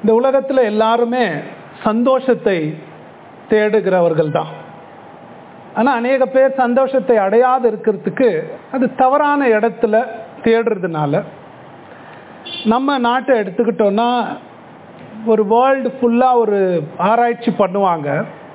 இந்த உலகத்தில் எல்லாருமே சந்தோஷத்தை தேடுகிறவர்கள் தான் ஆனால் அநேக பேர் சந்தோஷத்தை அடையாது இருக்கிறதுக்கு அது தவறான இடத்துல தேடுறதுனால நம்ம நாட்டை எடுத்துக்கிட்டோன்னா ஒரு வேர்ல்டு ஃபுல்லாக ஒரு ஆராய்ச்சி பண்ணுவாங்க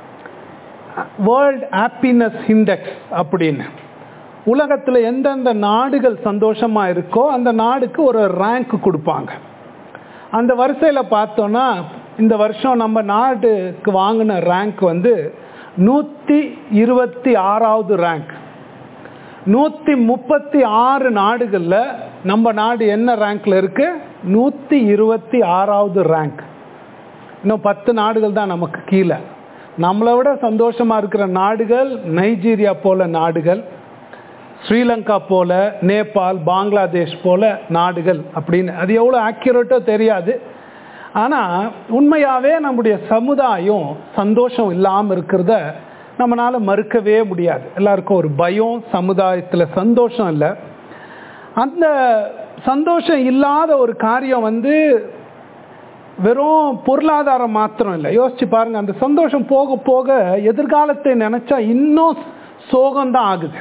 வேர்ல்ட் ஹாப்பினஸ் இண்டெக்ஸ் அப்படின்னு உலகத்தில் எந்தெந்த நாடுகள் சந்தோஷமாக இருக்கோ அந்த நாடுக்கு ஒரு ரேங்க் கொடுப்பாங்க அந்த வரிசையில் பார்த்தோன்னா இந்த வருஷம் நம்ம நாட்டுக்கு வாங்கின ரேங்க் வந்து நூற்றி இருபத்தி ஆறாவது ரேங்க் நூற்றி முப்பத்தி ஆறு நாடுகளில் நம்ம நாடு என்ன ரேங்க்ல இருக்கு நூற்றி இருபத்தி ஆறாவது ரேங்க் இன்னும் பத்து நாடுகள் தான் நமக்கு கீழே நம்மளை விட சந்தோஷமா இருக்கிற நாடுகள் நைஜீரியா போல நாடுகள் ஸ்ரீலங்கா போல நேபாள் பங்களாதேஷ் போல நாடுகள் அப்படின்னு அது எவ்வளோ ஆக்யூரேட்டோ தெரியாது ஆனால் உண்மையாகவே நம்முடைய சமுதாயம் சந்தோஷம் இல்லாமல் இருக்கிறத நம்மளால மறுக்கவே முடியாது எல்லாருக்கும் ஒரு பயம் சமுதாயத்தில் சந்தோஷம் இல்லை அந்த சந்தோஷம் இல்லாத ஒரு காரியம் வந்து வெறும் பொருளாதாரம் மாத்திரம் இல்லை யோசிச்சு பாருங்க அந்த சந்தோஷம் போக போக எதிர்காலத்தை நினைச்சா இன்னும் சோகம்தான் ஆகுது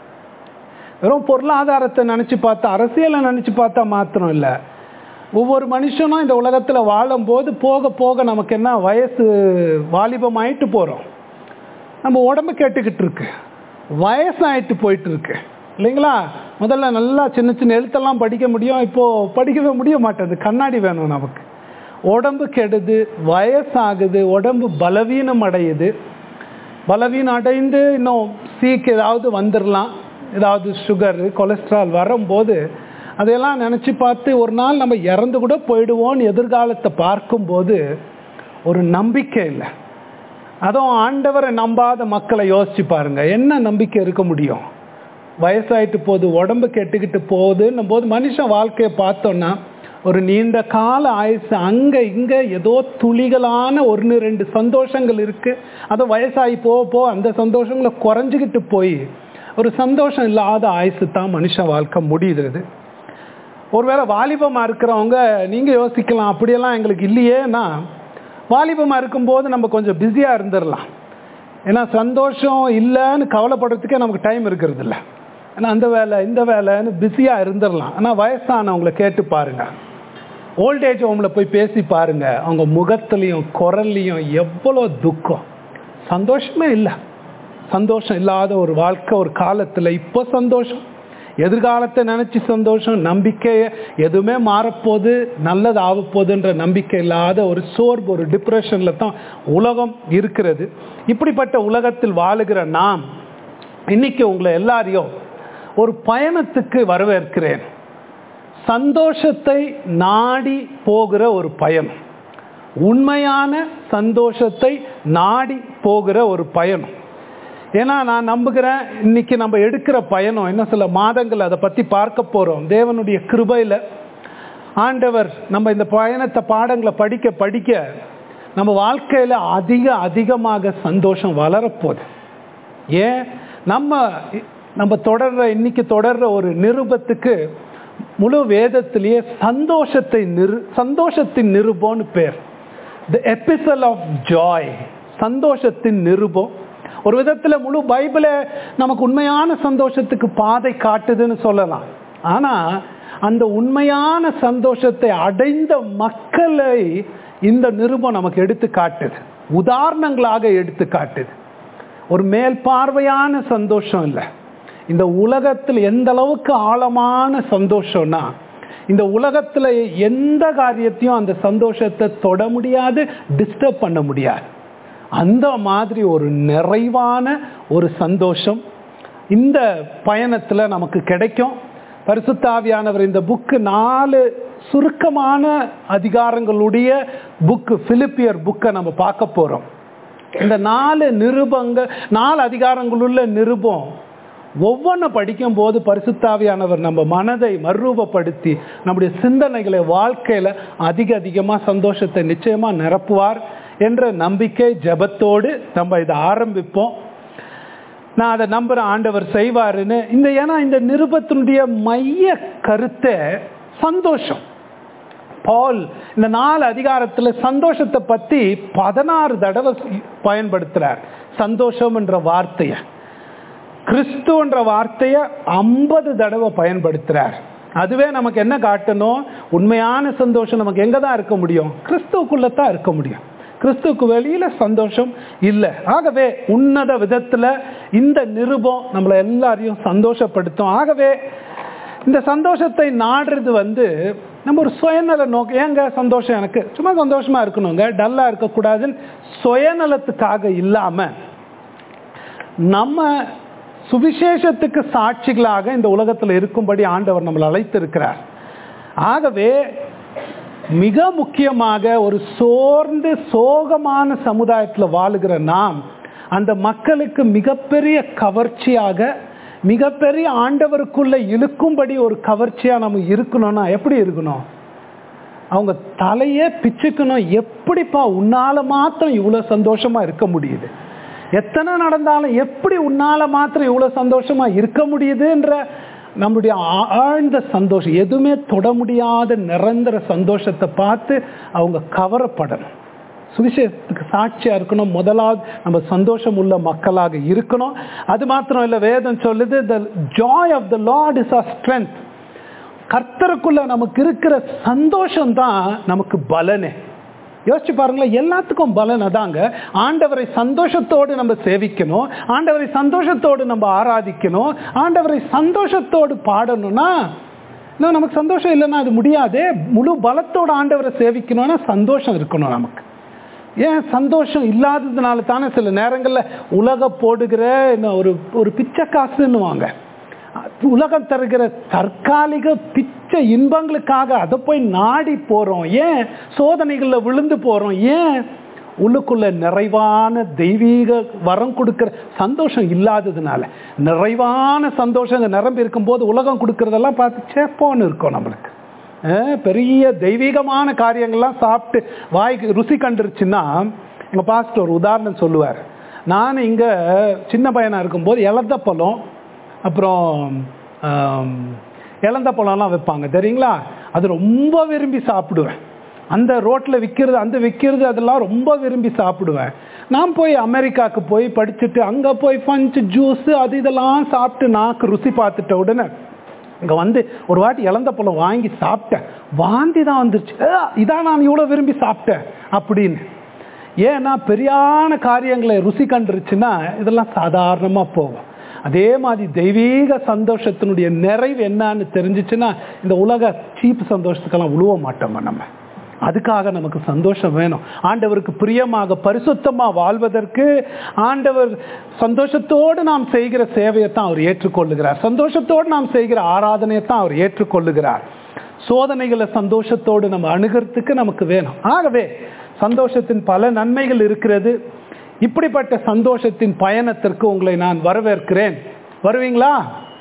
வெறும் பொருளாதாரத்தை நினைச்சு பார்த்தா அரசியலை நினைச்சு பார்த்தா மாத்திரம் இல்லை ஒவ்வொரு மனுஷனும் இந்த உலகத்தில் வாழும்போது போக போக நமக்கு என்ன வயசு வாலிபம் ஆயிட்டு போகிறோம் நம்ம உடம்பு கேட்டுக்கிட்டு இருக்கு வயசாயிட்டு போயிட்டு இருக்கு இல்லைங்களா முதல்ல நல்லா சின்ன சின்ன எழுத்தெல்லாம் படிக்க முடியும் இப்போ படிக்கவே முடிய மாட்டேது கண்ணாடி வேணும் நமக்கு உடம்பு கெடுது வயசாகுது உடம்பு பலவீனம் அடையுது பலவீனம் அடைந்து இன்னும் சீக்கு ஏதாவது வந்துடலாம் ஏதாவது சுகரு கொலஸ்ட்ரால் வரும்போது அதையெல்லாம் நினச்சி பார்த்து ஒரு நாள் நம்ம இறந்து கூட போயிடுவோம்னு எதிர்காலத்தை பார்க்கும்போது ஒரு நம்பிக்கை இல்லை அதுவும் ஆண்டவரை நம்பாத மக்களை யோசிச்சு பாருங்க என்ன நம்பிக்கை இருக்க முடியும் வயசாயிட்டு போகுது உடம்பு கெட்டுக்கிட்டு போகுதுன்னும் போது மனுஷன் வாழ்க்கையை பார்த்தோன்னா ஒரு நீண்ட கால ஆயுசு அங்கே இங்கே ஏதோ துளிகளான ஒன்று ரெண்டு சந்தோஷங்கள் இருக்குது அதை வயசாகி போக போக அந்த சந்தோஷங்களை குறைஞ்சிக்கிட்டு போய் ஒரு சந்தோஷம் இல்லாத ஆயுசு தான் மனுஷ வாழ்க்கை முடியுது ஒருவேளை வாலிபமாக இருக்கிறவங்க நீங்கள் யோசிக்கலாம் அப்படியெல்லாம் எங்களுக்கு இல்லையேன்னா வாலிபமாக இருக்கும்போது நம்ம கொஞ்சம் பிஸியாக இருந்துடலாம் ஏன்னா சந்தோஷம் இல்லைன்னு கவலைப்படுறதுக்கே நமக்கு டைம் இருக்கிறது இல்லை ஏன்னா அந்த வேலை இந்த வேலைன்னு பிஸியாக இருந்துடலாம் ஆனால் வயசானவங்களை கேட்டு பாருங்க ஓல்டேஜ் ஹோமில் போய் பேசி பாருங்க அவங்க முகத்துலேயும் குரல்லையும் எவ்வளோ துக்கம் சந்தோஷமே இல்லை சந்தோஷம் இல்லாத ஒரு வாழ்க்கை ஒரு காலத்தில் இப்போ சந்தோஷம் எதிர்காலத்தை நினச்சி சந்தோஷம் நம்பிக்கை எதுவுமே மாறப்போகுது நல்லது ஆகப்போகுதுன்ற நம்பிக்கை இல்லாத ஒரு சோர்வு ஒரு டிப்ரெஷனில் தான் உலகம் இருக்கிறது இப்படிப்பட்ட உலகத்தில் வாழுகிற நாம் இன்னைக்கு உங்களை எல்லாரையும் ஒரு பயணத்துக்கு வரவேற்கிறேன் சந்தோஷத்தை நாடி போகிற ஒரு பயணம் உண்மையான சந்தோஷத்தை நாடி போகிற ஒரு பயணம் ஏன்னா நான் நம்புகிறேன் இன்னைக்கு நம்ம எடுக்கிற பயணம் என்ன சில மாதங்கள் அதை பற்றி பார்க்க போகிறோம் தேவனுடைய கிருபையில் ஆண்டவர் நம்ம இந்த பயணத்தை பாடங்களை படிக்க படிக்க நம்ம வாழ்க்கையில் அதிக அதிகமாக சந்தோஷம் வளரப்போகுது ஏன் நம்ம நம்ம தொடர்ற இன்னைக்கு தொடர்ற ஒரு நிருபத்துக்கு முழு வேதத்திலேயே சந்தோஷத்தை நிரு சந்தோஷத்தின் நிருபம்னு பேர் த எபிசல் ஆஃப் ஜாய் சந்தோஷத்தின் நிருபம் ஒரு விதத்தில் முழு பைபிளை நமக்கு உண்மையான சந்தோஷத்துக்கு பாதை காட்டுதுன்னு சொல்லலாம் ஆனால் அந்த உண்மையான சந்தோஷத்தை அடைந்த மக்களை இந்த நிருபம் நமக்கு எடுத்து காட்டுது உதாரணங்களாக எடுத்து காட்டுது ஒரு மேல் பார்வையான சந்தோஷம் இல்லை இந்த உலகத்தில் எந்த அளவுக்கு ஆழமான சந்தோஷம்னா இந்த உலகத்தில் எந்த காரியத்தையும் அந்த சந்தோஷத்தை தொட முடியாது டிஸ்டர்ப் பண்ண முடியாது அந்த மாதிரி ஒரு நிறைவான ஒரு சந்தோஷம் இந்த பயணத்தில் நமக்கு கிடைக்கும் பரிசுத்தாவியானவர் இந்த புக்கு நாலு சுருக்கமான அதிகாரங்களுடைய புக்கு பிலிப்பியர் புக்கை நம்ம பார்க்க போகிறோம் இந்த நாலு நிருபங்கள் நாலு அதிகாரங்களுள்ள நிருபம் ஒவ்வொன்று படிக்கும் போது பரிசுத்தாவியானவர் நம்ம மனதை மறுரூபப்படுத்தி நம்முடைய சிந்தனைகளை வாழ்க்கையில் அதிக அதிகமாக சந்தோஷத்தை நிச்சயமாக நிரப்புவார் என்ற நம்பிக்கை ஜபத்தோடு நம்ம இதை ஆரம்பிப்போம் நான் அதை நம்புகிற ஆண்டவர் செய்வாருன்னு இந்த ஏன்னா இந்த நிருபத்தினுடைய மைய கருத்தை சந்தோஷம் பால் இந்த நாலு அதிகாரத்துல சந்தோஷத்தை பத்தி பதினாறு தடவை பயன்படுத்துறார் சந்தோஷம் என்ற வார்த்தையை கிறிஸ்துவன்ற வார்த்தையை ஐம்பது தடவை பயன்படுத்துறார் அதுவே நமக்கு என்ன காட்டணும் உண்மையான சந்தோஷம் நமக்கு எங்க தான் இருக்க முடியும் கிறிஸ்துவுக்குள்ள தான் இருக்க முடியும் கிறிஸ்துவுக்கு வெளியில சந்தோஷம் இல்லை ஆகவே உன்னத விதத்துல இந்த நிருபம் நம்மளை எல்லாரையும் சந்தோஷப்படுத்தும் ஆகவே இந்த சந்தோஷத்தை நாடுறது வந்து நம்ம ஒரு சுயநல நோக்கம் ஏங்க சந்தோஷம் எனக்கு சும்மா சந்தோஷமா இருக்கணுங்க டல்லா இருக்கக்கூடாதுன்னு சுயநலத்துக்காக இல்லாம நம்ம சுவிசேஷத்துக்கு சாட்சிகளாக இந்த உலகத்தில் இருக்கும்படி ஆண்டவர் நம்மளை அழைத்திருக்கிறார் ஆகவே மிக முக்கியமாக ஒரு சோர்ந்து சோகமான சமுதாயத்தில் வாழுகிற நாம் அந்த மக்களுக்கு மிகப்பெரிய கவர்ச்சியாக மிகப்பெரிய ஆண்டவருக்குள்ள இழுக்கும்படி ஒரு கவர்ச்சியா நம்ம இருக்கணும்னா எப்படி இருக்கணும் அவங்க தலையே பிச்சுக்கணும் எப்படிப்பா உன்னால மாத்திரம் இவ்வளவு சந்தோஷமா இருக்க முடியுது எத்தனை நடந்தாலும் எப்படி உன்னால மாத்திரம் இவ்வளவு சந்தோஷமா இருக்க முடியுதுன்ற நம்முடைய ஆ- ஆழ்ந்த சந்தோஷம் எதுவுமே தொட முடியாத நிரந்தர சந்தோஷத்தை பார்த்து அவங்க கவரப்படணும் சுவிசேஷத்துக்கு சாட்சியா இருக்கணும் முதலாவது நம்ம சந்தோஷம் உள்ள மக்களாக இருக்கணும் அது மாத்திரம் இல்லை வேதம் சொல்லுது the joy of the Lord is our strength கர்த்தருக்குள்ள நமக்கு இருக்கிற சந்தோஷம் தான் நமக்கு பலனே யோசிச்சு பாருங்களேன் எல்லாத்துக்கும் பலன் அதாங்க ஆண்டவரை சந்தோஷத்தோடு நம்ம சேவிக்கணும் ஆண்டவரை சந்தோஷத்தோடு நம்ம ஆராதிக்கணும் ஆண்டவரை சந்தோஷத்தோடு பாடணும்னா இன்னும் நமக்கு சந்தோஷம் இல்லைன்னா அது முடியாதே முழு பலத்தோட ஆண்டவரை சேவிக்கணும்னா சந்தோஷம் இருக்கணும் நமக்கு ஏன் சந்தோஷம் இல்லாததுனால தானே சில நேரங்களில் உலக போடுகிற என்ன ஒரு ஒரு பிச்சை காசுன்னுவாங்க உலகம் தருகிற தற்காலிக பிச்சை இன்பங்களுக்காக அதை போய் நாடி போறோம் ஏன் சோதனைகளில் விழுந்து போறோம் ஏன் உள்ளுக்குள்ள நிறைவான தெய்வீக வரம் கொடுக்கிற சந்தோஷம் இல்லாததுனால நிறைவான சந்தோஷம் நிரம்பி இருக்கும்போது உலகம் கொடுக்கறதெல்லாம் பார்த்து சேப்போன்னு இருக்கும் நம்மளுக்கு அஹ் பெரிய தெய்வீகமான காரியங்கள்லாம் சாப்பிட்டு வாய்க்கு ருசி கண்டுருச்சுன்னா எங்கள் பாஸ்டர் ஒரு உதாரணம் சொல்லுவார் நான் இங்கே சின்ன பையனாக இருக்கும்போது இலந்த பழம் அப்புறம் ஆம், இலந்த பழம்லாம் வைப்பாங்க தெரியுங்களா அது ரொம்ப விரும்பி சாப்பிடுவேன் அந்த ரோட்டில் விற்கிறது அந்த விற்கிறது அதெல்லாம் ரொம்ப விரும்பி சாப்பிடுவேன் நான் போய் அமெரிக்காவுக்கு போய் படிச்சுட்டு அங்கே போய் ஃபஞ்ச் ஜூஸு அது இதெல்லாம் சாப்பிட்டு நாக்கு ருசி பார்த்துட்ட உடனே இங்கே வந்து ஒரு வாட்டி இழந்த பழம் வாங்கி சாப்பிட்டேன் வாந்தி தான் வந்துருச்சு "ஆ, இதான் நான் இவ்வளோ விரும்பி சாப்பிட்டேன் அப்படின்னு ஏன்னா பெரியான காரியங்களை ருசி கண்டுருச்சுன்னா இதெல்லாம் சாதாரணமாக போகும் அதே மாதிரி தெய்வீக சந்தோஷத்தினுடைய நிறைவு என்னன்னு தெரிஞ்சிச்சுன்னா இந்த உலக சீப் சந்தோஷத்துக்கெல்லாம் உழுவ மாட்டோம் நம்ம அதுக்காக நமக்கு சந்தோஷம் வேணும் ஆண்டவருக்கு பிரியமாக பரிசுத்தமா வாழ்வதற்கு ஆண்டவர் சந்தோஷத்தோடு நாம் செய்கிற சேவையை தான் அவர் ஏற்றுக்கொள்ளுகிறார் சந்தோஷத்தோடு நாம் செய்கிற ஆராதனையை தான் அவர் ஏற்றுக்கொள்ளுகிறார் சோதனைகளை சந்தோஷத்தோடு நம்ம அணுகிறதுக்கு நமக்கு வேணும் ஆகவே சந்தோஷத்தின் பல நன்மைகள் இருக்கிறது இப்படிப்பட்ட சந்தோஷத்தின் பயணத்திற்கு உங்களை நான் வரவேற்கிறேன் வருவீங்களா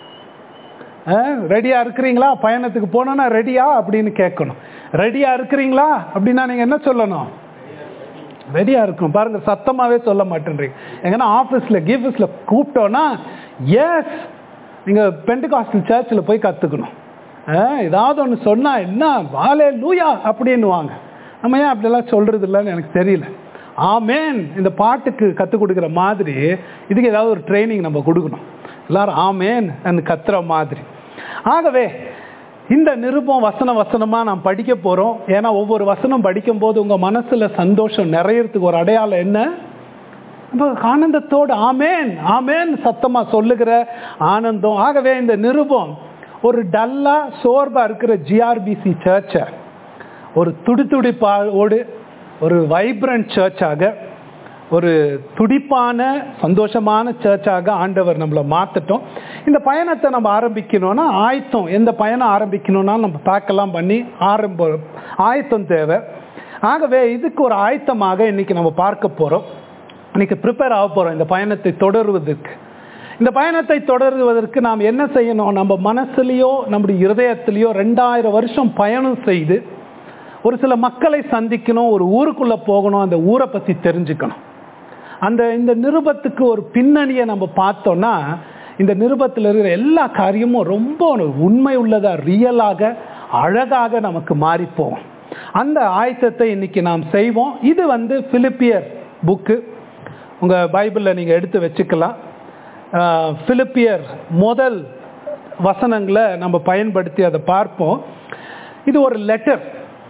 ரெடியா இருக்கிறீங்களா பயணத்துக்கு போனோன்னா ரெடியா அப்படின்னு கேட்கணும் ரெடியா இருக்கிறீங்களா அப்படின்னா நீங்க என்ன சொல்லணும் ரெடியா இருக்கும் பாருங்க சத்தமாவே சொல்ல மாட்டேன்றீங்க எங்கன்னா ஆஃபீஸ்ல கிஃப்ட்ஸ்ல கூப்பிட்டோன்னா எஸ் நீங்க பெண்டுகாஸ்டல் சர்ச்சில் போய் கத்துக்கணும் அஹ், ஏதாவது ஒன்று சொன்னா என்ன வாலே லூயா அப்படின்னுவாங்க நம்ம ஏன் அப்படிலாம் சொல்றது இல்லைன்னு எனக்கு தெரியல ஆமேன் இந்த பாட்டுக்கு கற்றுக் கொடுக்குற மாதிரி இதுக்கு ஏதாவது ஒரு ட்ரைனிங் நம்ம கொடுக்கணும் எல்லாரும் ஆமேன் கத்துற மாதிரி ஆகவே இந்த நிருபம் வசன வசனமா நாம் படிக்க போறோம் ஏன்னா ஒவ்வொரு வசனம் படிக்கும் போது உங்க மனசுல சந்தோஷம் நிறையறதுக்கு ஒரு அடையாளம் என்ன நம்ம ஆனந்தத்தோடு ஆமேன் ஆமேன் சத்தமா சொல்லுகிற ஆனந்தம் ஆகவே இந்த நிருபம் ஒரு டல்லா சோர்பா இருக்கிற ஜிஆர்பிசி சர்ச்சை ஒரு துடிதுடிப்பாவோடு ஒரு வைப்ரண்ட் சர்ச்சாக ஒரு துடிப்பான சந்தோஷமான சர்ச்சாக ஆண்டவர் நம்மளை மாற்றட்டும் இந்த பயணத்தை நம்ம ஆரம்பிக்கணும்னா ஆயத்தம் எந்த பயணம் ஆரம்பிக்கணும்னா நம்ம பேக்கெல்லாம் பண்ணி ஆரம்ப ஆயத்தம் தேவை ஆகவே இதுக்கு ஒரு ஆயத்தமாக இன்னைக்கு நம்ம பார்க்க போகிறோம் இன்னைக்கு ப்ரிப்பேர் ஆக போகிறோம் இந்த பயணத்தை தொடருவதற்கு இந்த பயணத்தை தொடருவதற்கு நாம் என்ன செய்யணும் நம்ம மனசுலேயோ நம்முடைய இருதயத்திலேயோ ரெண்டாயிரம் வருஷம் பயணம் செய்து ஒரு சில மக்களை சந்திக்கணும் ஒரு ஊருக்குள்ளே போகணும் அந்த ஊரை பற்றி தெரிஞ்சுக்கணும் அந்த இந்த நிருபத்துக்கு ஒரு பின்னணியை நம்ம பார்த்தோம்னா இந்த நிருபத்தில் இருக்கிற எல்லா காரியமும் ரொம்ப ஒரு உண்மை உள்ளதா ரியலாக அழகாக நமக்கு மாறிப்போம் அந்த ஆயத்தத்தை இன்னைக்கு நாம் செய்வோம் இது வந்து பிலிப்பியர் புக்கு உங்கள் பைபிளில் நீங்கள் எடுத்து வச்சுக்கலாம் ஆஹ், பிலிப்பியர் முதல் வசனங்களை நம்ம பயன்படுத்தி அதை பார்ப்போம் இது ஒரு லெட்டர்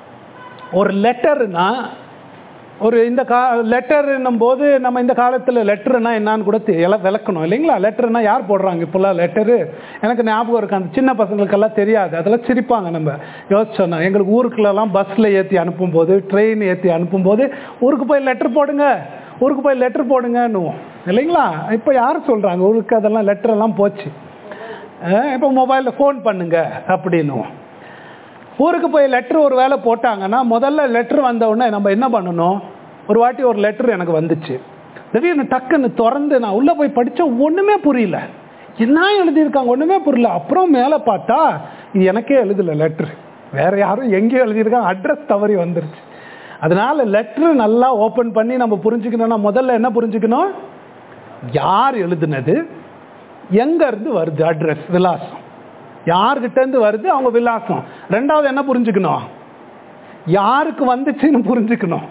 ஒரு லெட்டர்னா ஒரு இந்த கா லெட்டர்னும் போது நம்ம இந்த காலத்தில் லெட்டர்னா என்னன்னு கூட தெ- எல்லாம் விளக்கணும் இல்லைங்களா லெட்டர்னா யார் போடுறாங்க இப்போல்லாம் லெட்டரு எனக்கு ஞாபகம் இருக்கு அந்த சின்ன பசங்களுக்கெல்லாம் தெரியாது அதெல்லாம் சிரிப்பாங்க நம்ம யோசிச்சோன்னா எங்களுக்கு ஊருக்குள்ளெல்லாம் பஸ்ஸில் ஏற்றி அனுப்பும்போது ட்ரெயின் ஏற்றி அனுப்பும்போது ஊருக்கு போய் லெட்டர் போடுங்க ஊருக்கு போய் லெட்டர் போடுங்கன்னுவோம் இல்லைங்களா இப்போ யார் சொல்கிறாங்க ஊருக்கு அதெல்லாம் லெட்டர் எல்லாம் போச்சு இப்போ மொபைலில் ஃபோன் பண்ணுங்க அப்படின்னுவோம் ஊருக்கு போய் லெட்டர் ஒரு வேளை போட்டாங்கன்னா முதல்ல லெட்டர் வந்த உடனே நம்ம என்ன பண்ணணும் ஒரு வாட்டி ஒரு லெட்டர் எனக்கு வந்துச்சு திடீர்னு டக்குன்னு திறந்து நான் உள்ளே போய் படித்தேன் ஒன்றுமே புரியல என்ன எழுதியிருக்காங்க ஒன்றுமே புரியல அப்புறம் மேலே பார்த்தா இது எனக்கே எழுதல லெட்ரு வேற யாரும் எங்கேயோ எழுதியிருக்காங்க அட்ரஸ் தவறி வந்துருச்சு அதனால லெட்ரு நல்லா ஓப்பன் பண்ணி நம்ம புரிஞ்சுக்கணும்னா முதல்ல என்ன புரிஞ்சுக்கணும் யார் எழுதுனது எங்க இருந்து வருது அட்ரஸ் விலாசம் யார்கிட்ட இருந்து வருது அவங்க விலாசம் ரெண்டாவது என்ன புரிஞ்சுக்கணும் யாருக்கு வந்துச்சுன்னு புரிஞ்சுக்கணும்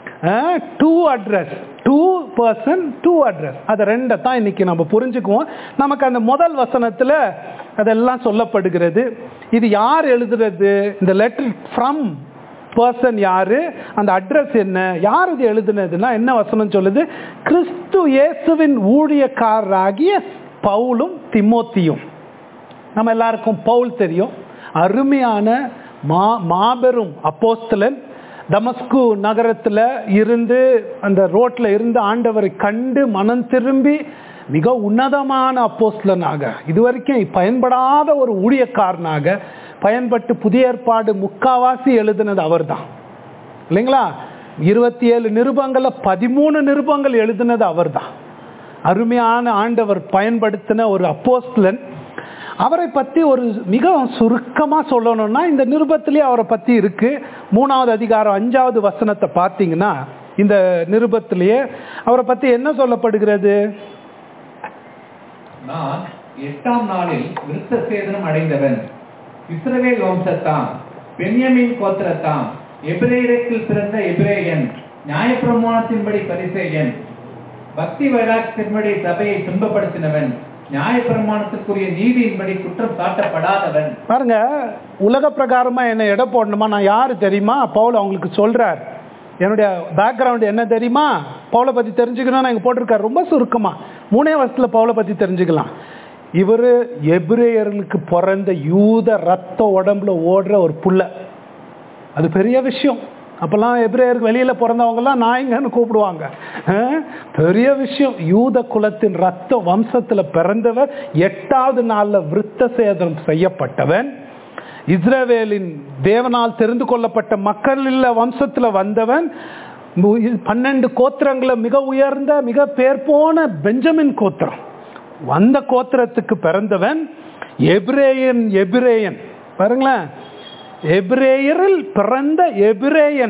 to address to person to address அதை ரெண்டை தான் இன்னைக்கு நம்ம புரிஞ்சுக்குவோம் நமக்கு அந்த முதல் வசனத்தில் அதெல்லாம் சொல்லப்படுகிறது இது யார் எழுதுறது இந்த லெட்டர் ஃப்ரம் பர்சன் யாரு அந்த அட்ரஸ் என்ன யார் இது எழுதுனதுன்னா என்ன வசனம் சொல்லுது கிறிஸ்து இயேசுவின் ஊழியக்காரராகிய பவுலும் திமோத்தியும் நம்ம எல்லாருக்கும் பவுல் தெரியும் அருமையான மா மாபெரும் அப்போஸ்தலன் தமஸ்கு நகரத்தில் இருந்து அந்த ரோட்டில் இருந்து ஆண்டவரை கண்டு மனம் திரும்பி மிக உன்னதமான அப்போஸ்தலனாக இதுவரைக்கும் பயன்படாத ஒரு ஊழியக்காரனாக பயன்பட்டு புதிய ஏற்பாடு முக்காவாசி எழுதினது அவர்தான் இல்லைங்களா இருபத்தி ஏழு நிருபங்கள்ல பதிமூணு நிருபங்கள் எழுதினது அவர்தான் அருமையான ஆண்டவர் பயன்படுத்தின ஒரு அப்போஸ்தலன் அவரை பற்றி ஒரு மிக சுருக்கமாக சொல்லணும்னா இந்த நிருபத்திலே அவரை பற்றி இருக்கு மூணாவது அதிகாரம் அஞ்சாவது வசனத்தை பார்த்தீங்கன்னா இந்த நிருபத்திலேயே அவரை பற்றி என்ன சொல்லப்படுகிறது நான் எட்டாம் நாளில் விருத்த சேதனம் அடைந்தவன் இஸ்ரவேல் வம்சத்தாம் பென்யமின் கோத்திரத்தாம் எபிரேயத்தில் பிறந்த எபிரேயன் நியாயப்பிரமாணத்தின்படி பரிசேயன் பக்தி வைராக்கியத்தின்படி சபையை துன்பப்படுத்தினவன் நியாயப்பிரமாணத்திற்குரிய நீதியின்படி குற்றம் சாட்டப்படாதவன் பாருங்க உலக பிரகாரமா என்ன எடை போடணுமா நான் யாரு தெரியுமா பவுல் அவங்களுக்கு சொல்றார் என்னுடைய பேக்ரவுண்ட் என்ன தெரியுமா பவுலை பத்தி தெரிஞ்சுக்கணும்னு இங்க போட்டிருக்காரு ரொம்ப சுருக்கமா மூணே வருஷத்துல பவுலை பத்தி தெரிஞ்சுக்கலாம் இவர் எபிரேயர்களுக்கு பிறந்த யூத ரத்த உடம்புல ஓடுற ஒரு புள்ள அது பெரிய விஷயம் அப்பெல்லாம் எபிரேயருக்கு வெளியில பிறந்தவங்கெல்லாம் நாய்ங்கன்னு கூப்பிடுவாங்க அஹ், பெரிய விஷயம் யூத குலத்தின் ரத்த வம்சத்துல பிறந்தவர் எட்டாவது நாள்ல விருத்த சேதனம் செய்யப்பட்டவன் இஸ்ரவேலின் தேவனால் தெரிந்து கொள்ளப்பட்ட மக்களில் வம்சத்துல வந்தவன் மு- பன்னெண்டு கோத்திரங்கள மிக உயர்ந்த மிக பேர் போன பெஞ்சமின் கோத்திரம் அந்த கோத்திரத்துக்கு பிறந்தவன் எபிரேயன் எபிரேயன் பாருங்களேன் எபிரேயரில் பிறந்த எபிரேயன்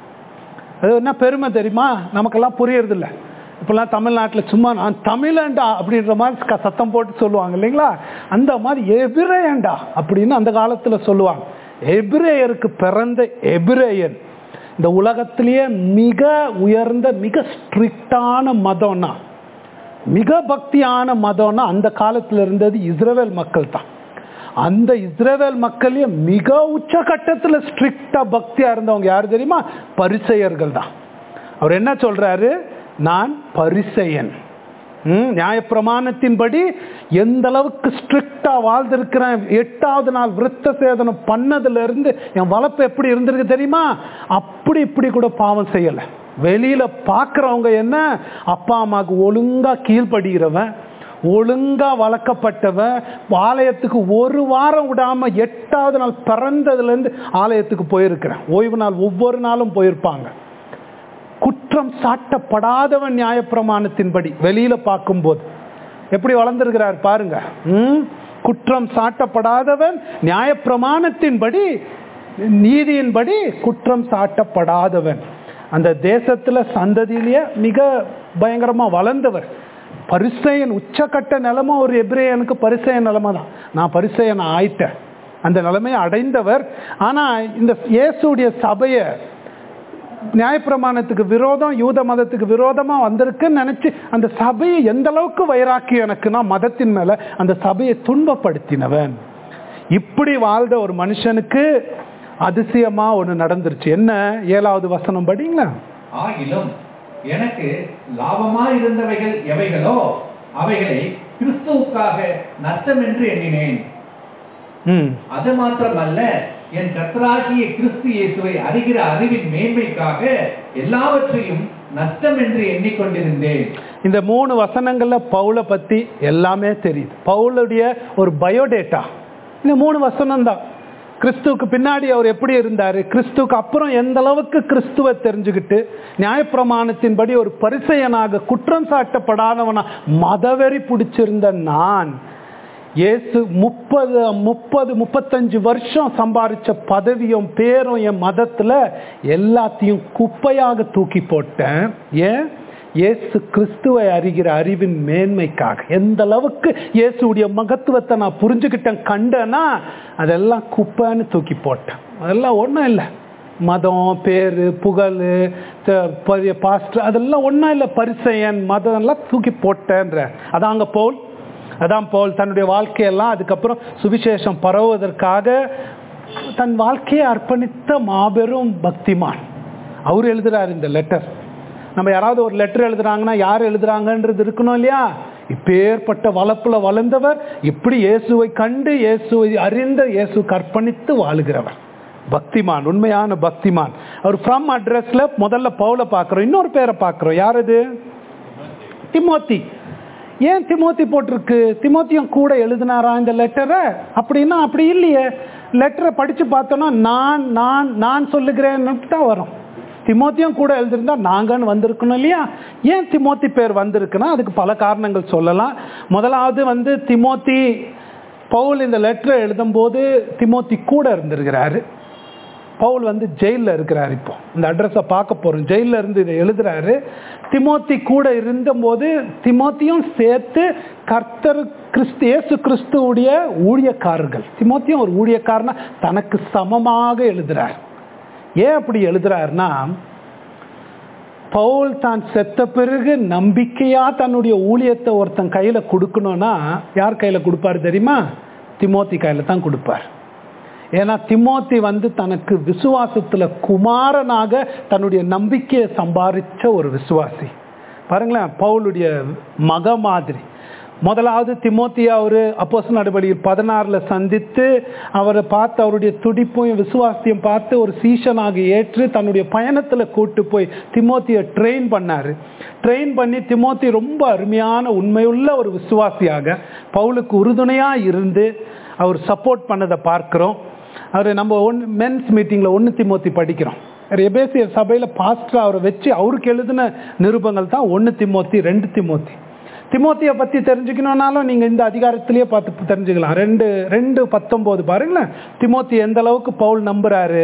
அது என்ன பெருமை தெரியுமா நமக்கெல்லாம் புரியறதில்ல இப்பெல்லாம் தமிழ்நாட்டில் சும்மா நான் தமிழண்டா அப்படின்ற மாதிரி க- சத்தம் போட்டு சொல்லுவாங்க இல்லைங்களா அந்த மாதிரி எபிரேயண்டா அப்படின்னு அந்த காலத்தில் சொல்லுவாங்க எபிரேயருக்கு பிறந்த எபிரேயன் இந்த உலகத்திலேயே மிக உயர்ந்த மிக ஸ்ட்ரிக்டான மதம்னா மிக பக்தியான மதம்னா அந்த காலத்தில் இருந்தது இஸ்ரவேல் மக்கள் தான் அந்த இஸ்ரவேல் மக்களையே மிக உச்சகட்டத்தில் ஸ்ட்ரிக்டா பக்தியா இருந்தவங்க யார் தெரியுமா பரிசெயர்கள் தான் அவர் என்ன சொல்றாரு நான் பரிசெயன் ம், நியாயப்பிரமாணத்தின்படி எந்த அளவுக்கு ஸ்ட்ரிக்டா வாழ்ந்திருக்கிறேன் எட்டாவது நாள் விருத்த சேதனம் பண்ணதுல இருந்து என் வளர்ப்பு எப்படி இருந்திருக்கு தெரியுமா அப்படி இப்படி கூட பாவம் செய்யல வெளியில பார்க்கறவங்க என்ன அப்பா அம்மாவுக்கு ஒழுங்கா கீழ்ப்படுகிறவன் ஒழுங்கா வளர்க்கப்பட்டவன் ஆலயத்துக்கு ஒரு வாரம் விடாம எட்டாவது நாள் பிறந்ததுல இருந்து ஆலயத்துக்கு போயிருக்கிறேன் ஓய்வு நாள் ஒவ்வொரு நாளும் போயிருப்பாங்க குற்றம் சாட்டப்படாதவன் நியாயப்பிரமாணத்தின்படி வெளியில பார்க்கும்போது எப்படி வளர்ந்திருக்கிறார் பாருங்க ம்? குற்றம் சாட்டப்படாதவன் நியாயப்பிரமாணத்தின்படி நீதியின்படி குற்றம் சாட்டப்படாதவன் அந்த தேசத்துல சந்ததியிலேயே மிக பயங்கரமா வளர்ந்தவர் பரிசையன் உச்சக்கட்ட நிலைமை ஒரு எபிரேயனுக்கு பரிசையன் நிலைமை தான் நான் பரிசையன் ஆயிட்டேன் அந்த நிலைமையை அடைந்தவர் ஆனா இந்த இயேசுடைய சபையை நியாயப்பிரமாணத்துக்கு விரோதம் யூத மதத்துக்கு விரோதமா வந்திருக்குன்னு நினைச்சு அந்த சபையை எந்த அளவுக்கு வைராக்கி எனக்குன்னா மதத்தின் மேல அந்த சபையை துன்பப்படுத்தினவன் இப்படி வாழ்ந்த ஒரு மனுஷனுக்கு அதிசயமா ஒண்ணு நடந்துருச்சு என்ன ஏழாவது வசனம் படிங்களா ஆகிலும் எனக்கு லாபமாய் இருந்தவைகள் எவைகளோ அவைகளை கிறிஸ்துவுக்காக நஷ்டம் என்று எண்ணினேன் ம் அது மாத்திரமல்ல என் கர்த்தராகிய கிறிஸ்து இயேசுவை அறிகிற அறிவின் மேன்மைக்காக எல்லாவற்றையும் நஷ்டம் என்று எண்ணிக்கொண்டிருந்தேன் இந்த மூணு வசனங்கள்ல பவுலை பத்தி எல்லாமே தெரியுது பவுலுடைய ஒரு பயோடேட்டா இந்த மூணு வசனம் தான் கிறிஸ்துவுக்கு பின்னாடி அவர் எப்படி இருந்தாரு கிறிஸ்துவுக்கு அப்புறம் எந்த அளவுக்கு கிறிஸ்துவை தெரிஞ்சுக்கிட்டு நியாயப்பிரமாணத்தின்படி ஒரு பரிசெயனாக குற்றம் சாட்டப்படாதவனா மதவெறி பிடிச்சிருந்த நான் இயேசு முப்பது முப்பது முப்பத்தஞ்சு வருஷம் சம்பாரிச்ச பதவியும் பேரும் என் மதத்துல எல்லாத்தையும் குப்பையாக தூக்கி போட்டேன் ஏன் இயேசு கிறிஸ்துவை அறிகிற அறிவின் மேன்மைக்காக எந்த அளவுக்கு இயேசுடைய மகத்துவத்தை நான் புரிஞ்சுக்கிட்டேன் கண்டேன்னா அதெல்லாம் குப்பைன்னு தூக்கி போட்டேன் அதெல்லாம் ஒன்றும் இல்லை மதம் பேர் புகழ் பாஸ்டர் அதெல்லாம் ஒன்றும் இல்லை பரிசையன் மதம் எல்லாம் தூக்கி போட்டேன்ற அதாங்க பவுல் அதான் பவுல் தன்னுடைய வாழ்க்கையெல்லாம் அதுக்கப்புறம் சுவிசேஷம் பரவுவதற்காக தன் வாழ்க்கையை அர்ப்பணித்த மாபெரும் பக்திமான் அவர் எழுதுறாரு இந்த லெட்டர் நம்ம யாராவது ஒரு லெட்டர் எழுதுறாங்கன்னா யார் எழுதுறாங்கன்றது இருக்கணும் இல்லையா இப்பேற்பட்ட வளப்புல வளர்ந்தவர் இப்படி இயேசுவை கண்டு இயேசுவை அறிந்த இயேசுக்கு அர்ப்பணித்து வாழுகிறவர் பக்திமான் உண்மையான பக்திமான் அவர் ஃப்ரம் அட்ரஸ்ல முதல்ல பவுல பார்க்கிறோம் இன்னொரு பேரை பார்க்கிறோம் யார் அது திமோத்தி ஏன் திமோத்தி போட்டிருக்கு திமோத்தியும் கூட எழுதினாரா இந்த லெட்டரை அப்படின்னா அப்படி இல்லையே லெட்டரை படிச்சு பார்த்தோன்னா நான் நான் நான் சொல்லுகிறேன்னு தான் வரும் திமோத்தியும் கூட எழுதிருந்தா நாங்கன்னு வந்திருக்கணும் இல்லையா ஏன் திமோத்தி பேர் வந்திருக்குன்னா அதுக்கு பல காரணங்கள் சொல்லலாம் முதலாவது வந்து திமோத்தி பவுல் இந்த லெட்டரை எழுதும்போது திமோத்தி கூட இருந்திருக்கிறாரு பவுல் வந்து ஜெயிலில் இருக்கிறார் இப்போ இந்த அட்ரஸை பார்க்க போகிறோம் ஜெயிலில் இருந்து இதை எழுதுறாரு திமோத்தி கூட இருந்தபோது திமோத்தியும் சேர்த்து கர்த்தர் கிறிஸ்து இயேசு கிறிஸ்துவுடைய ஊழியக்காரர்கள் திமோத்தியும் ஒரு ஊழியக்காரனா தனக்கு சமமாக எழுதுறார் ஏன் அப்படி எழுதுறாருன்னா பவுல் தான் செத்த பிறகு நம்பிக்கையா தன்னுடைய ஊழியத்தை ஒருத்தன் கையில கொடுக்கணும்னா யார் கையில கொடுப்பாரு தெரியுமா திமோத்தி கையில தான் கொடுப்பார் ஏன்னா திமோத்தி வந்து தனக்கு விசுவாசத்துல குமாரனாக தன்னுடைய நம்பிக்கையை சம்பாதிச்ச ஒரு விசுவாசி பாருங்களேன் பவுலுடைய மக மாதிரி முதலாவது திமோத்தியா அவரு அப்போஸ் நடவடிக்கை பதினாறுல சந்தித்து அவரை பார்த்து அவருடைய துடிப்பையும் விசுவாசத்தையும் பார்த்து ஒரு சீஷனாக ஏற்று தன்னுடைய பயணத்துல கூட்டு போய் திமோத்தியை ட்ரெயின் பண்ணாரு ட்ரெயின் பண்ணி திமோத்தி ரொம்ப அருமையான உண்மையுள்ள ஒரு விசுவாசியாக பவுலுக்கு உறுதுணையா இருந்து அவர் சப்போர்ட் பண்ணதை பார்க்கிறோம் அவர் நம்ம ஒன் மென்ஸ் மீட்டிங்கில் ஒன்று திமோத்தி படிக்கிறோம் எபேசியர் சபையில் பாஸ்டர் அவரை வச்சு அவருக்கு எழுதின நிருபங்கள் தான் ஒன்று திமோத்தி ரெண்டு திமோத்தி திமோத்தியை பற்றி தெரிஞ்சுக்கணுன்னாலும் நீங்கள் இந்த அதிகாரத்திலேயே பார்த்து தெரிஞ்சுக்கலாம் ரெண்டு ரெண்டு பத்தொம்போது பாருங்களேன் திமோத்தி எந்த அளவுக்கு பவுல் நம்புறாரு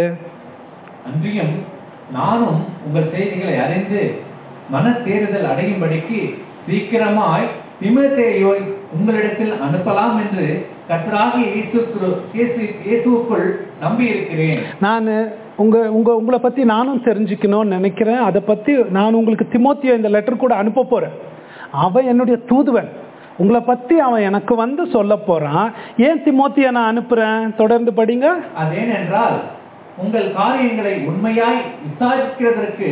அன்றியும் நானும் உங்கள் செய்திகளை அறிந்து மன தேறுதல் அடையும்படிக்கு சீக்கிரமாய் திமோத்தேயோய் உங்களிடத்தில் அனுப்பலாம் என்று கர்த்தராகிய இயேசு கிரு- இயேசு- இயேசுவுக்குள் நம்பி இருக்கிறேன் நான் உங்க உங்க உங்களை பத்தி நானும் தெரிஞ்சுக்கணும்னு நினைக்கிறேன் அதை பத்தி நான் உங்களுக்கு திமோத்திய இந்த லெட்டர் கூட அனுப்ப போறேன் அவன் என்னுடைய தூதுவன் உங்களை பத்தி அவன் எனக்கு வந்து சொல்ல போறான் ஏன் திமோத்திய நான் அனுப்புறேன் தொடர்ந்து படிங்க அதேனென்றால் உங்கள் காரியங்களை உண்மையாய் விசாரிக்கிறதற்கு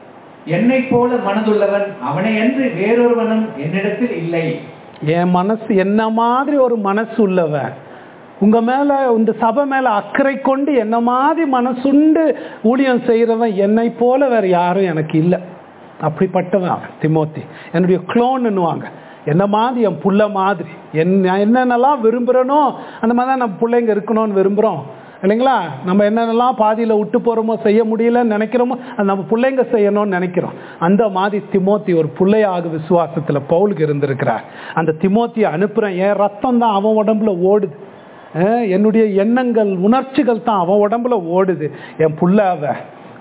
என்னைப் போல மனதுள்ளவன் அவனை அன்று வேறொருவனும் என்னிடத்தில் இல்லை என் மனசு என்ன மாதிரி ஒரு மனசு உள்ளவன் உங்க மேல இந்த சபை மேல அக்கறை கொண்டு என்ன மாதிரி மனசுண்டு ஊழியம் செய்யறவன் என்னை போல வேற யாரும் எனக்கு இல்லை அப்படிப்பட்டவன் அவன் திமோத்தி என்னுடைய குளோன்னுவாங்க என்ன மாதிரி என் புள்ள மாதிரி என் நான் என்னென்னலாம் விரும்புகிறேனோ அந்த மாதிரி தான் நம்ம பிள்ளைங்க இருக்கணும்னு விரும்புகிறோம் இல்லைங்களா நம்ம என்னென்னலாம் பாதியில் விட்டு போகிறோமோ செய்ய முடியலன்னு நினைக்கிறோமோ அது நம்ம பிள்ளைங்க செய்யணும்னு நினைக்கிறோம் அந்த மாதிரி திமோத்தி ஒரு பிள்ளையாக விசுவாசத்தில் பவுலுக்கு இருந்திருக்கிறார் அந்த திமோத்தியை அனுப்புகிறேன் என் ரத்தம் தான் அவன் உடம்புல ஓடுது அஹ் என்னுடைய எண்ணங்கள் உணர்ச்சிகள் தான் அவன் உடம்புல ஓடுது என் புள்ள அவ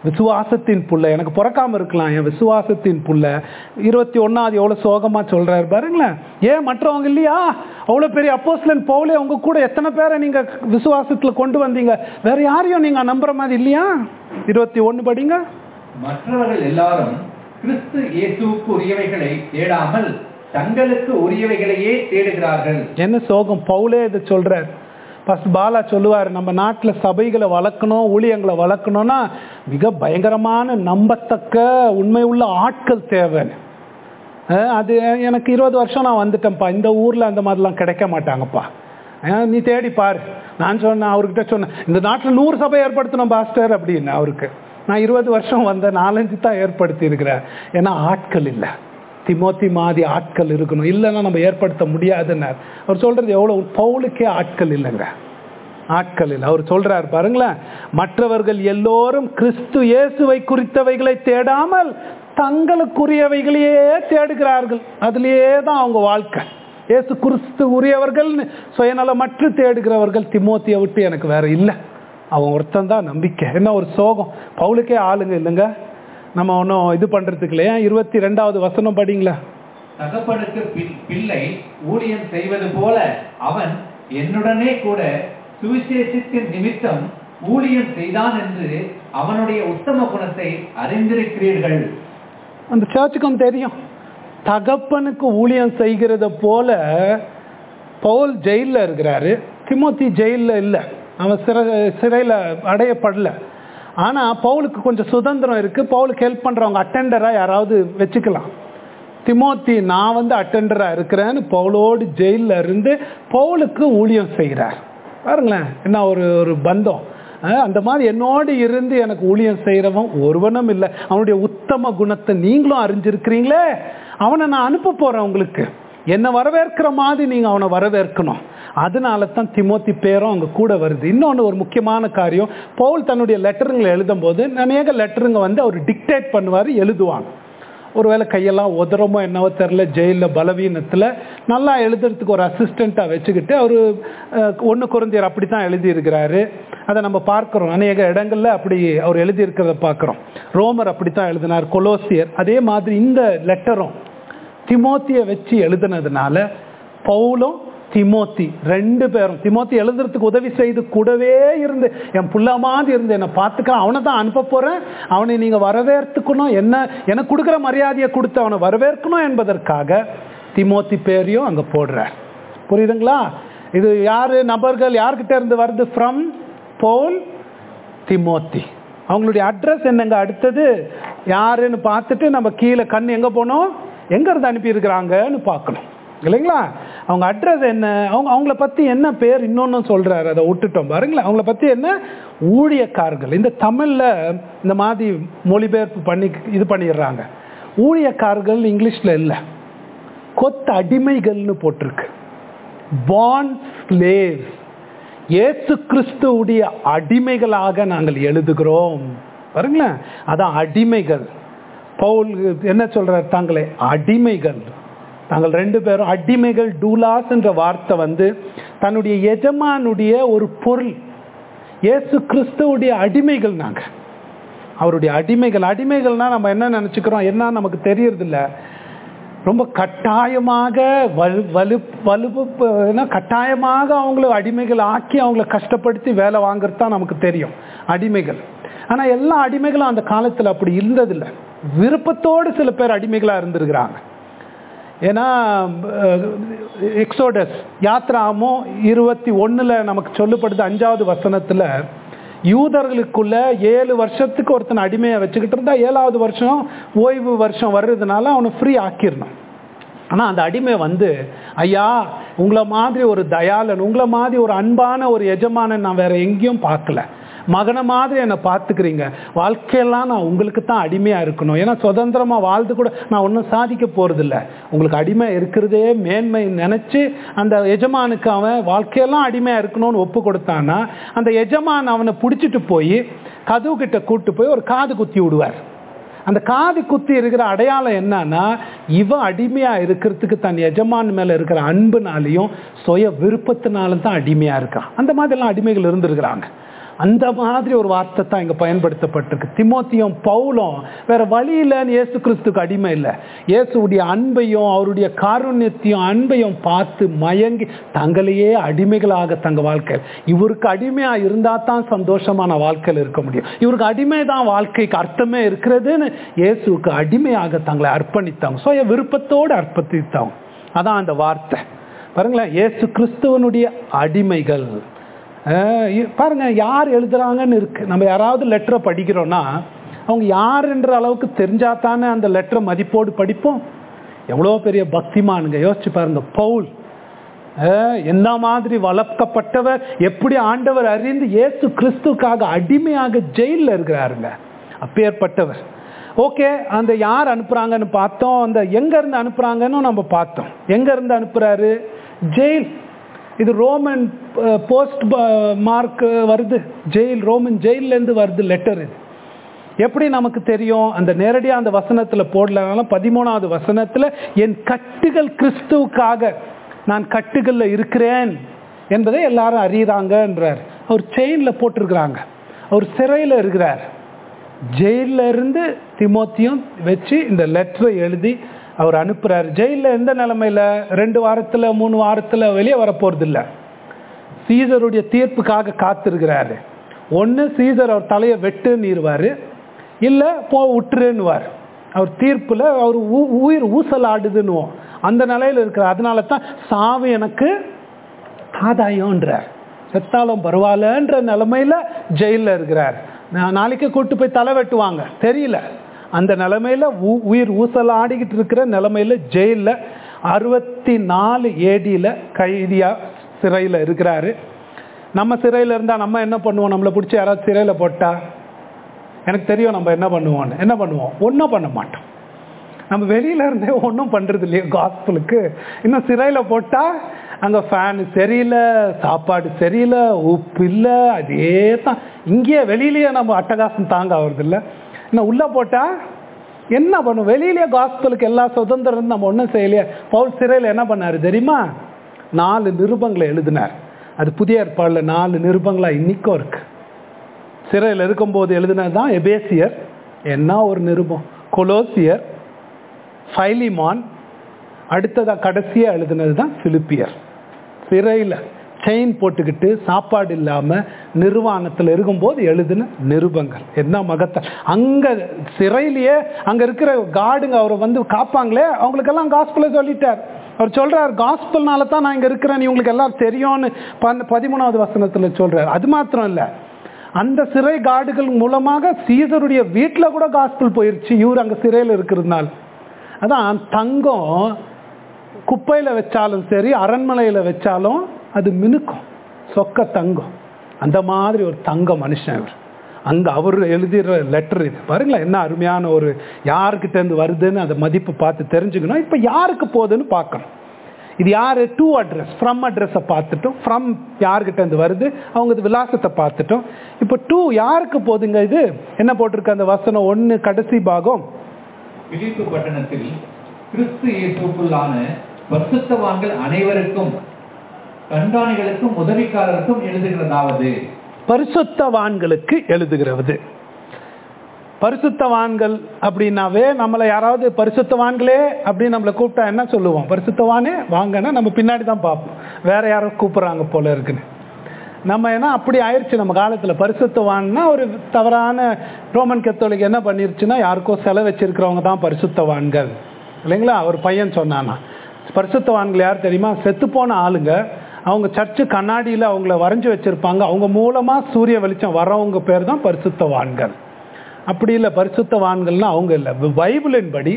விசுவாசத்தின் புள்ள எனக்கு பிறக்காம இருக்கலாம் என் விசுவாசத்தின் புள்ள இருபத்தி ஒன்னாவது எவ்வளவு சோகமா சொல்றாரு பாருங்களேன் ஏன் மற்றவங்க இல்லையா அவ்வளவு பெரிய அப்போஸ்லன் பவுலே உங்க கூட எத்தனை பேரை நீங்க விசுவாசத்துல கொண்டு வந்தீங்க வேற யாரையும் நீங்க நம்புற மாதிரி இல்லையா இருபத்தி ஒன்னு படிங்க மற்றவர்கள் எல்லாரும் கிறிஸ்து இயேசுவுக்கு உரியவைகளை தேடாமல் தங்களுக்கு உரியவைகளையே தேடுகிறார்கள் என்ன சோகம் பவுலே இதை சொல்றார் ஃபர்ஸ்ட் பாலா சொல்லுவார் நம்ம நாட்டில் சபைகளை வளர்க்கணும் ஊழியங்களை வளர்க்கணும்னா மிக பயங்கரமான நம்பத்தக்க உண்மை உள்ள ஆட்கள் தேவைன்னு அஹ் அது எனக்கு இருபது வருஷம் நான் வந்துட்டேன்ப்பா இந்த ஊரில் அந்த மாதிரிலாம் கிடைக்க மாட்டாங்கப்பா அஹ் நீ தேடி பாரு நான் சொன்னேன் அவர்கிட்ட சொன்னேன் இந்த நாட்டில் நூறு சபை ஏற்படுத்தணும் பாஸ்டர் அப்படின்னு அவருக்கு நான் இருபது வருஷம் வந்த நாலஞ்சு தான் ஏற்படுத்தி இருக்கிறேன் ஏன்னா ஆட்கள் இல்லை திமோத்தி மாதிரி ஆட்கள் இருக்கணும் இல்லைன்னா நம்ம ஏற்படுத்த முடியாதுன்னார் அவர் சொல்றது எவ்வளவு பவுலுக்கே ஆட்கள் இல்லைங்க ஆட்கள் இல்லை அவர் சொல்றார் பாருங்களேன் மற்றவர்கள் எல்லோரும் கிறிஸ்து இயேசுவை குறித்தவைகளை தேடாமல் தங்களுக்குரியவைகளையே தேடுகிறார்கள் அதுலயே தான் அவங்க வாழ்க்கை இயேசு கிறிஸ்து உரியவர்கள் சுயநலமற்று தேடுகிறவர்கள் திமோத்தியை விட்டு எனக்கு வேற இல்லை அவன் ஒருத்தன் தான் நம்பிக்கை என்ன ஒரு சோகம் பவுலுக்கே ஆளுங்க இல்லைங்க நம்ம ஒன்றும் இது பண்றதுக்கு இல்லையா இருபத்தி ரெண்டாவது வசனம் படிங்களா தகப்பனுக்கு பி- பிள்ளை ஊழியம் செய்வது போல அவன் என்னுடனே கூட சுவிசேஷத்தின் நிமித்தம் ஊழியம் செய்தான் என்று அவனுடைய உத்தம குணத்தை அறிந்திருக்கிறீர்கள் அந்த சர்ச்சுக்கும் தெரியும் தகப்பனுக்கு ஊழியம் செய்கிறத போல பவுல் ஜெயிலில் இருக்கிறாரு திமோத்தி ஜெயிலில் இல்லை அவன் சிறை சிறையில் அடையப்படல ஆனால் பவுலுக்கு கொஞ்சம் சுதந்திரம் இருக்குது பவுலுக்கு ஹெல்ப் பண்ணுறவங்க அட்டெண்டராக யாராவது வச்சுக்கலாம் திமோத்தி நான் வந்து அட்டெண்டராக இருக்கிறேன்னு பவுலோடு ஜெயிலில் இருந்து பவுலுக்கு ஊழியம் செய்கிறார் பாருங்களேன் என்ன ஒரு ஒரு பந்தம் அஹ் அந்த மாதிரி என்னோடு இருந்து எனக்கு ஊழியம் செய்கிறவன் ஒருவனும் இல்லை அவனுடைய உத்தம குணத்தை நீங்களும் அறிஞ்சிருக்கிறீங்களே அவனை நான் அனுப்ப போகிறேன் உங்களுக்கு என்னை வரவேற்கிற மாதிரி நீங்கள் அவனை வரவேற்கணும் அதனால தான் திமோத்தி பேரும் அங்கே கூட வருது இன்னொன்று ஒரு முக்கியமான காரியம் பவுல் தன்னுடைய லெட்டருங்களை எழுதும்போது அநேக லெட்டருங்க வந்து அவர் டிக்டேட் பண்ணுவார் எழுதுவாங்க ஒருவேளை கையெல்லாம் உதறமோ என்னவோ தெரில ஜெயிலில் பலவீனத்தில் நல்லா எழுதுறதுக்கு ஒரு அசிஸ்டண்ட்டாக வச்சுக்கிட்டு அவர் ஒன்று குறைந்தியர் அப்படி தான் எழுதியிருக்கிறாரு அதை நம்ம பார்க்குறோம் அநேக இடங்களில் அப்படி அவர் எழுதியிருக்கிறத பார்க்குறோம் ரோமர் அப்படி தான் எழுதினார் கொலோசியர் அதே மாதிரி இந்த லெட்டரும் திமோத்தியை வச்சு எழுதுனதுனால பவுலும் திமோத்தி ரெண்டு பேரும் திமோத்தி எழுதுறதுக்கு உதவி செய்து கூடவே இருந்து என் புள்ள மாதிரி இருந்து என்னை பார்த்துக்கிறான் அவனை தான் அனுப்ப போறேன் அவனை நீங்க வரவேற்த்துக்கணும் என்ன எனக்கு கொடுக்குற மரியாதையை கொடுத்து அவனை வரவேற்கணும் என்பதற்காக திமோத்தி பேரையும் அங்க போடுறார் புரியுதுங்களா இது யாரு நபர்கள் யார்கிட்ட இருந்து வருது ஃப்ரம் போல் திமோத்தி அவங்களுடைய அட்ரஸ் என்னங்க அடுத்தது யாருன்னு பார்த்துட்டு நம்ம கீழே கண் எங்க போனோம் எங்க இருந்து அனுப்பியிருக்கிறாங்கன்னு பார்க்கணும் இல்லைங்களா அவங்க அட்ரஸ் என்ன அவங்க அவங்கள பத்தி என்ன பேர் இன்னொன்னு சொல்றாரு அதை விட்டுட்டோம் பாருங்களேன் அவங்கள பத்தி என்ன ஊழியக்காரர்கள் இந்த தமிழ்ல இந்த மாதிரி மொழிபெயர்ப்பு பண்ணி இது பண்ணிடுறாங்க ஊழியக்காரர்கள் இங்கிலீஷ்ல இல்லை கொத்த அடிமைகள்னு போட்டிருக்கு பான் ஸ்லேவ்ஸ் இயேசு கிறிஸ்துவுடைய அடிமைகளாக நாங்கள் எழுதுகிறோம் பாருங்களேன் அதான் அடிமைகள் பவுல் என்ன சொல்றார் தாங்களே அடிமைகள் தாங்கள் ரெண்டு பேரும் அடிமைகள் டூலாஸ் என்ற வார்த்தை வந்து தன்னுடைய எஜமானுடைய ஒரு பொருள் இயேசு கிறிஸ்துவுடைய அடிமைகள் நாங்க அவருடைய அடிமைகள் அடிமைகள்னா நம்ம என்ன நினைச்சுக்கிறோம் என்ன நமக்கு தெரியறதில்ல ரொம்ப கட்டாயமாக வலு வலு வலுப்பு ஏன்னா கட்டாயமாக அவங்கள அடிமைகள் ஆக்கி அவங்கள கஷ்டப்படுத்தி வேலை வாங்குறது தான் நமக்கு தெரியும் அடிமைகள் ஆனால் எல்லா அடிமைகளும் அந்த காலத்தில் அப்படி இருந்ததில்லை விருப்பத்தோடு சில பேர் அடிமைகளாக இருந்திருக்கிறாங்க ஏன்னா எக்ஸோடஸ் யாத்ராமோ இருபத்தி ஒன்றில் நமக்கு சொல்லப்படுது அஞ்சாவது வசனத்தில் யூதர்களுக்குள்ள ஏழு வருஷத்துக்கு ஒருத்தன் அடிமையை வச்சுக்கிட்டு இருந்தா ஏழாவது வருஷம் ஓய்வு வருஷம் வர்றதுனால அவனை ஃப்ரீ ஆக்கிடணும் ஆனால் அந்த அடிமை வந்து ஐயா உங்களை மாதிரி ஒரு தயாளன் உங்களை மாதிரி ஒரு அன்பான ஒரு எஜமானன் நான் வேற எங்கேயும் பார்க்கல மகனை மாதிரி என்னை பார்த்துக்கிறீங்க வாழ்க்கையெல்லாம் நான் உங்களுக்கு தான் அடிமையாக இருக்கணும் ஏன்னா சுதந்திரமாக வாழ்ந்து கூட நான் ஒன்றும் சாதிக்க போகிறதில்ல உங்களுக்கு அடிமை இருக்கிறதே மேன்மை நினச்சி அந்த எஜமானுக்கு அவன் வாழ்க்கையெல்லாம் அடிமையாக இருக்கணும்னு ஒப்பு கொடுத்தான்னா அந்த எஜமான் அவனை பிடிச்சிட்டு போய் கதவு கிட்ட கூட்டு போய் ஒரு காது குத்தி விடுவார் அந்த காது குத்தி இருக்கிற அடையாளம் என்னன்னா இவன் அடிமையா இருக்கிறதுக்கு தன் எஜமான் மேல இருக்கிற அன்புனாலையும் சுய விருப்பத்தினாலும் தான் அடிமையா இருக்கான் அந்த மாதிரிலாம் அடிமைகள் இருந்திருக்கிறாங்க அந்த மாதிரி ஒரு வார்த்தை தான் இங்க பயன்படுத்தப்பட்டிருக்கு திமோத்தியும் பவுலும் வேற வழி இல்லைன்னு இயேசு கிறிஸ்துக்கு அடிமை இல்லை இயேசுடைய அன்பையும் அவருடைய காருண்யத்தையும் அன்பையும் பார்த்து மயங்கி தங்களையே அடிமைகளாக தங்க வாழ்க்கை இவருக்கு அடிமையா இருந்தா தான் சந்தோஷமான வாழ்க்கையில் இருக்க முடியும் இவருக்கு அடிமை தான் வாழ்க்கைக்கு அர்த்தமே இருக்கிறதுன்னு இயேசுக்கு அடிமையாக தங்களை அர்ப்பணித்தாங்க சுய விருப்பத்தோடு அர்ப்பணித்தாங்க அதான் அந்த வார்த்தை பாருங்களேன் இயேசு கிறிஸ்துவனுடைய அடிமைகள் அஹ் இ- பாருங்க யார் எழுதுறாங்கன்னு இருக்கு நம்ம யாராவது லெட்டரை படிக்கிறோம்னா அவங்க யாருன்ற அளவுக்கு தெரிஞ்சா தானே அந்த லெட்டரை மதிப்போடு படிப்போம் எவ்வளோ பெரிய பக்திமானுங்க யோசிச்சு பாருங்க பவுல் அஹ் என்ன மாதிரி வளர்க்கப்பட்டவர் எப்படி ஆண்டவர் அறிந்து இயேசு கிறிஸ்துக்காக அடிமையாக ஜெயிலில் இருக்கிறாருங்க அப்பேற்பட்டவர் ஓகே அந்த யார் அனுப்புறாங்கன்னு பார்த்தோம் அந்த எங்க இருந்து அனுப்புறாங்கன்னு நம்ம பார்த்தோம் எங்க இருந்து அனுப்புறாரு ஜெயில் இது ரோமன் போஸ்ட் மார்க் வருது ஜெயில் ரோமன் ஜெயில்ல இருந்து வருது லெட்டர் இது எப்படி நமக்கு தெரியும் அந்த நேரடியாக அந்த வசனத்தில் போடலனாலும் பதிமூணாவது வசனத்தில் என் கட்டுகள் கிறிஸ்துவுக்காக நான் கட்டுகளில் இருக்கிறேன் என்பதை எல்லாரும் அறியறாங்கன்றார் அவர் செயினில் போட்டிருக்கிறாங்க அவர் சிறையில் இருக்கிறார் ஜெயிலில் இருந்து திமோத்தியும் வச்சு இந்த லெட்டரை எழுதி அவர் அனுப்புறாரு ஜெயிலில் எந்த நிலைமையில ரெண்டு வாரத்தில் மூணு வாரத்தில் வெளியே வரப்போறது இல்லை சீசருடைய தீர்ப்புக்காக காத்திருக்கிறாரு ஒன்று சீசர் அவர் தலையை வெட்டுன்னுவார் இல்லை போ விட்டுருன்னுவார் அவர் தீர்ப்பில் அவர் ஊ- உயிர் ஊசலாடுதுன்னுவோம் அந்த நிலையில் இருக்கிறார் அதனால தான் சாவு எனக்கு ஆதாயம்ன்றார் செத்தாலும் பரவாயில்லன்ற நிலைமையில ஜெயிலில் இருக்கிறார் நான் நாளைக்கு கூட்டு போய் தலை வெட்டுவாங்க தெரியல அந்த நிலைமையில உ- உயிர் ஊசல் ஆடிக்கிட்டு இருக்கிற நிலைமையில ஜெயிலில் அறுபத்தி நாலு ஏடியில் கைதியா சிறையில் இருக்கிறாரு நம்ம சிறையில் இருந்தால் நம்ம என்ன பண்ணுவோம் நம்மளை பிடிச்சி யாராவது சிறையில் போட்டா எனக்கு தெரியும் நம்ம என்ன பண்ணுவோம்னு என்ன பண்ணுவோம் ஒன்றும் பண்ண மாட்டோம் நம்ம வெளியில இருந்தே ஒன்றும் பண்றது இல்லையா காஸ்பலுக்கு இன்னும் சிறையில் போட்டா அங்கே ஃபேன் சரியில்லை சாப்பாடு சரியில்லை உப்பு இல்லை அதே தான் இங்கேயே வெளியிலேயே நம்ம அட்டகாசம் தாங்க ஆகுறது இல்லை இன்னும் உள்ளே போட்டா என்ன பண்ணும் வெளியிலேயே காஸ்பலுக்கு எல்லா சுதந்திரம் இருந்து நம்ம ஒன்றும் செய்யலையே பவுல் சிறையில் என்ன பண்ணாரு தெரியுமா நாலு நிருபங்களை எழுதினார் அது புதிய ஏற்பாடில் நாலு நிருபங்களா இன்னிக்கும் இருக்கு சிறையில் இருக்கும்போது எழுதினது தான் எபேசியர் என்ன ஒரு நிருபம் கொலோசியர் ஃபைலிமான் அடுத்ததாக கடைசியாக எழுதினது தான் பிலிப்பியர் சிறையில் செயின் போட்டுக்கிட்டு சாப்பாடு இல்லாமல் நிர்வாணத்தில் இருக்கும்போது எழுதின நிருபங்கள் என்ன மகத்த அங்கே சிறையிலேயே அங்கே இருக்கிற காடுங்க அவரை வந்து காப்பாங்களே அவங்களுக்கெல்லாம் காஸ்பிளை சொல்லிட்டார் அவர் சொல்றார் காஸ்பிள்னால தான் நான் இங்கே இருக்கிறேன் இவங்களுக்கு எல்லாம் தெரியும்னு பன் பதிமூணாவது வசனத்தில் சொல்றார் அது மாத்திரம் இல்லை அந்த சிறை காடுகள் மூலமாக சீசருடைய வீட்டில் கூட காஸ்பிள் போயிருச்சு இவர் அங்கே சிறையில் இருக்கிறதுனால அதான் தங்கம் குப்பையில் வச்சாலும் சரி அரண்மனையில் வச்சாலும் அது மினுக்கும் சொக்க தங்கம் அந்த மாதிரி ஒரு தங்க மனுஷன் இவர் அங்கே அவர் எழுதிற லெட்டர் இது பாருங்களேன் என்ன அருமையான ஒரு யாருக்கிட்ட இருந்து வருதுன்னு அதை மதிப்பு பார்த்து தெரிஞ்சுக்கணும் இப்போ யாருக்கு போகுதுன்னு பார்க்கணும் இது யார் டூ அட்ரஸ் ஃப்ரம் அட்ரஸை பார்த்துட்டோம் ஃப்ரம் யார்கிட்ட இருந்து வருது அவங்க விலாசத்தை பார்த்துட்டோம் இப்போ டூ யாருக்கு போகுதுங்க இது என்ன போட்டிருக்கு அந்த வசனம் ஒன்று கடைசி பாகம் பிலிப்பு பட்டணத்தில் கிறிஸ்து இயேசுக்குள்ளான பரிசுத்தவான்கள் அனைவருக்கும் கண்காணிகளுக்கும் உதவிக்காரருக்கும் எழுதுகிறதாவது பரிசுத்தவான்களுக்கு எழுதுகிறது பரிசுத்தவான்கள் அப்படின்னாவே நம்மளை யாராவது பரிசுத்தவான்களே அப்படின்னு நம்மளை கூப்பிட்டா என்ன சொல்லுவோம் பரிசுத்தவானே வாங்கன்னா நம்ம பின்னாடி தான் பார்ப்போம் வேற யாரோ கூப்பிட்றாங்க போல இருக்குன்னு நம்ம ஏன்னா அப்படி ஆயிடுச்சு நம்ம காலத்தில் பரிசுத்தவான்னா ஒரு தவறான ரோமன் கத்தோலிக் என்ன பண்ணிருச்சுன்னா யாருக்கோ செலை வச்சிருக்கிறவங்க தான் பரிசுத்தவான்கள் இல்லைங்களா ஒரு பையன் சொன்னானா பரிசுத்தவான்கள் யார் தெரியுமா செத்து போன ஆளுங்க அவங்க சர்ச்சு கண்ணாடியில் அவங்கள வரைஞ்சி வச்சிருப்பாங்க அவங்க மூலமாக சூரிய வெளிச்சம் வரவங்க பேர் தான் பரிசுத்தவான்கள் அப்படி இல்லை பரிசுத்தவான்கள்னா அவங்க இல்லை பைபிளின் படி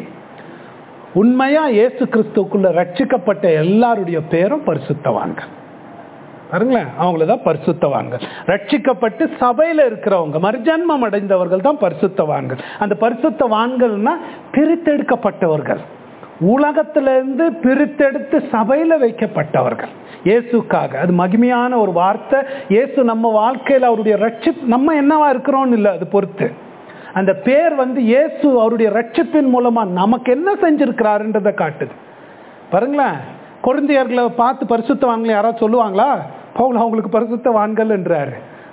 உண்மையா இயேசு கிறிஸ்துக்குள்ள ரட்சிக்கப்பட்ட எல்லாருடைய பேரும் பரிசுத்தவான்கள் பாருங்களேன் அவங்கள தான் பரிசுத்தவான்கள் ரட்சிக்கப்பட்டு சபையில் இருக்கிறவங்க மறுஜன்மம் அடைந்தவர்கள் தான் பரிசுத்தவான்கள் அந்த பரிசுத்தவான்கள்னா பிரித்தெடுக்கப்பட்டவர்கள் உலகத்திலிருந்து பிரித்தெடுத்து சபையில் வைக்கப்பட்டவர்கள் இயேசுக்காக அது மகிமையான ஒரு வார்த்தை இயேசு நம்ம வாழ்க்கையில் அவருடைய ரட்சி நம்ம என்னவா இருக்கிறோம்னு இல்லை அது பொறுத்து அந்த பேர் வந்து இயேசு அவருடைய ரட்சிப்பின் மூலமா நமக்கு என்ன செஞ்சிருக்கிறாருன்றதை காட்டுது பாருங்களேன் குழந்தையர்களை பார்த்து பரிசுத்தவான்கள் யாராவது சொல்லுவாங்களா பவுல் அவங்களுக்கு பரிசுத்தவான்கள் என்றாரு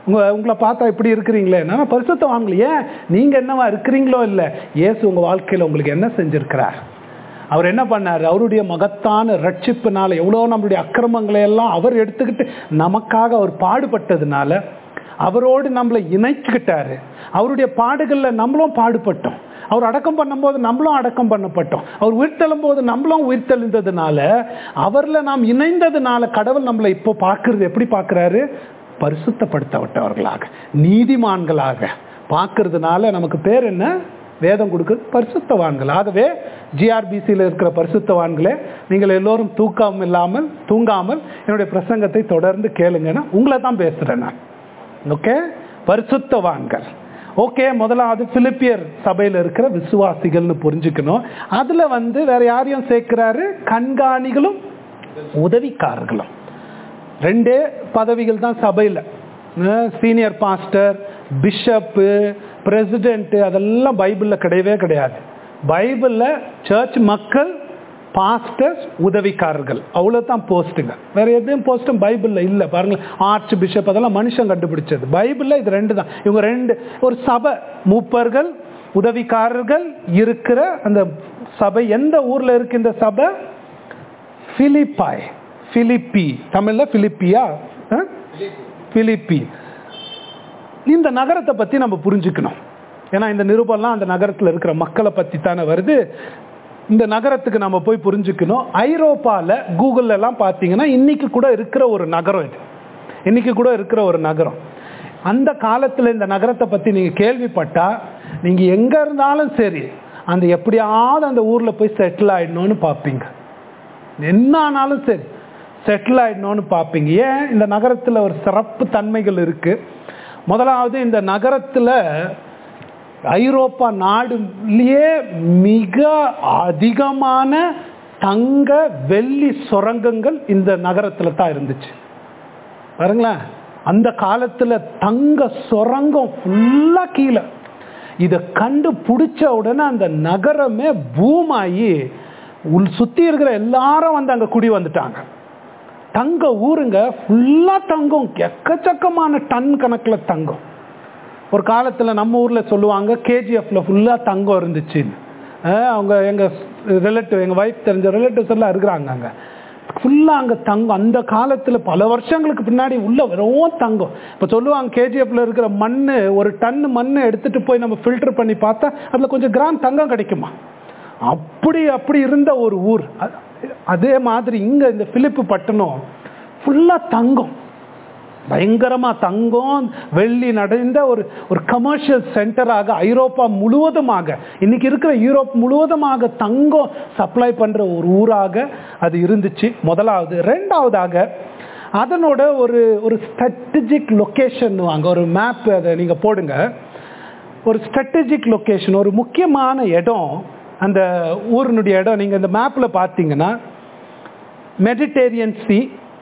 உங்க உங்களை பார்த்தா இப்படி இருக்கிறீங்களே நான் பரிசுத்தவான்கள் ஏன் நீங்க என்னவா இருக்கிறீங்களோ இல்லை இயேசு உங்க வாழ்க்கையில உங்களுக்கு என்ன செஞ்சிருக்கிறார் அவர் என்ன பண்ணார் அவருடைய மகத்தான ரட்சிப்புனால எவ்வளோ நம்மளுடைய அக்கிரமங்களை எல்லாம் அவர் எடுத்துக்கிட்டு நமக்காக அவர் பாடுபட்டதுனால அவரோடு நம்மளை இணைச்சுக்கிட்டாரு அவருடைய பாடுகள்ல நம்மளும் பாடுபட்டோம் அவர் அடக்கம் பண்ணும்போது நம்மளும் அடக்கம் பண்ணப்பட்டோம் அவர் உயிர்த்தெழும் போது நம்மளும் உயிர்த்தெழுந்ததுனால அவர்ல நாம் இணைந்ததுனால கடவுள் நம்மளை இப்போ பார்க்கறது எப்படி பார்க்கறாரு பரிசுத்தப்படுத்தப்பட்டவர்களாக நீதிமான்களாக பார்க்கறதுனால நமக்கு பேர் என்ன வேதம் கொடுக்குறது பரிசுத்தவான்கள் ஆகவே ஜிஆர்பிசியில் இருக்கிற பரிசுத்தவான்களே நீங்கள் எல்லோரும் தூக்கம் இல்லாமல் தூங்காமல் என்னுடைய பிரசங்கத்தை தொடர்ந்து கேளுங்கன்னா உங்களை தான் பேசுகிறேன் நான் ஓகே பரிசுத்தவான்கள் ஓகே முதலாவது பிலிப்பியர் சபையில் இருக்கிற விசுவாசிகள்னு புரிஞ்சுக்கணும் அதில் வந்து வேற யாரையும் சேர்க்கிறாரு கண்காணிகளும் உதவிக்காரர்களும் ரெண்டே பதவிகள் தான் சபையில் சீனியர் பாஸ்டர் பிஷப்பு பிரசிடென்ட்டு அதெல்லாம் பைபிளில் கிடையவே கிடையாது பைபிளில் சர்ச் மக்கள் பாஸ்டர்ஸ் உதவிக்காரர்கள் அவ்வளோதான் போஸ்ட்டுங்க வேற எதுவும் போஸ்ட்டும் பைபிளில் இல்லை பாருங்க ஆர்ச் பிஷப் அதெல்லாம் மனுஷன் கண்டுபிடிச்சது பைபிளில் இது ரெண்டு தான் இவங்க ரெண்டு ஒரு சபை மூப்பர்கள் உதவிக்காரர்கள் இருக்கிற அந்த சபை எந்த ஊரில் இருக்கு இந்த சபை பிலிப்பாய் பிலிப்பி தமிழில் பிலிப்பியா அஹ்? பிலிப்பி இந்த நகரத்தை பற்றி நம்ம புரிஞ்சுக்கணும் ஏன்னா இந்த நிருபம்லாம் அந்த நகரத்தில் இருக்கிற மக்களை பற்றி தானே வருது இந்த நகரத்துக்கு நம்ம போய் புரிஞ்சுக்கணும் ஐரோப்பாவில் கூகுள்ல எல்லாம் பார்த்தீங்கன்னா இன்னைக்கு கூட இருக்கிற ஒரு நகரம் இது இன்னைக்கு கூட இருக்கிற ஒரு நகரம் அந்த காலத்தில் இந்த நகரத்தை பற்றி நீங்கள் கேள்விப்பட்டா நீங்கள் எங்கே இருந்தாலும் சரி அந்த எப்படியாவது அந்த ஊரில் போய் செட்டில் ஆயிடணும்னு பார்ப்பீங்க என்ன ஆனாலும் சரி செட்டில் ஆயிடணும்னு பார்ப்பீங்க ஏன் இந்த நகரத்தில் ஒரு சிறப்பு தன்மைகள் இருக்கு முதலாவது இந்த நகரத்தில் ஐரோப்பா நாடுலயே மிக அதிகமான தங்க வெள்ளி சுரங்கங்கள் இந்த நகரத்தில் தான் இருந்துச்சு பாருங்களேன் அந்த காலத்தில் தங்க சுரங்கம் ஃபுல்லாக கீழே இதை கண்டு பிடிச்ச உடனே அந்த நகரமே பூமாயி உள் சுற்றி இருக்கிற எல்லாரும் வந்து அங்கே குடி வந்துட்டாங்க தங்க ஊருங்க ஃபுல்லாக தங்கம் எக்கச்சக்கமான டன் கணக்கில் தங்கம் ஒரு காலத்தில் நம்ம ஊரில் சொல்லுவாங்க கேஜிஎஃப்ல ஃபுல்லாக தங்கம் இருந்துச்சுன்னு அஹ் அவங்க எங்கள் ரிலேட்டிவ் எங்கள் ஒய்ஃப் தெரிஞ்ச ரிலேட்டிவ்ஸ் எல்லாம் இருக்கிறாங்க அங்கே ஃபுல்லாக அங்கே தங்கம் அந்த காலத்தில் பல வருஷங்களுக்கு பின்னாடி உள்ள வெறும் தங்கம் இப்போ சொல்லுவாங்க கேஜிஎஃப்ல இருக்கிற மண் ஒரு டன் மண் எடுத்துட்டு போய் நம்ம ஃபில்டர் பண்ணி பார்த்தா அதில் கொஞ்சம் கிராம் தங்கம் கிடைக்குமா அப்படி அப்படி இருந்த ஒரு ஊர் அ- அதே மாதிரி இங்கே இந்த பிலிப்பு பட்டணம் ஃபுல்லாக தங்கம் பயங்கரமா தங்கம் வெள்ளி நிறைந்த ஒரு ஒரு கமர்ஷியல் சென்டராக ஐரோப்பா முழுவதுமாக இன்னைக்கு இருக்கிற யூரோப் முழுவதுமாக தங்கம் சப்ளை பண்ற ஒரு ஊராக அது இருந்துச்சு முதலாவது ரெண்டாவதாக அதனோட ஒரு ஒரு ஸ்ட்ராட்டஜிக் லொக்கேஷன் வாங்க ஒரு மேப் அதை நீங்க போடுங்க ஒரு ஸ்ட்ராட்டஜிக் லொக்கேஷன் ஒரு முக்கியமான இடம் அந்த ஊரினுடைய இடம் நீங்க இந்த மேப்ல பார்த்தீங்கன்னா மெடிடேரியன் சி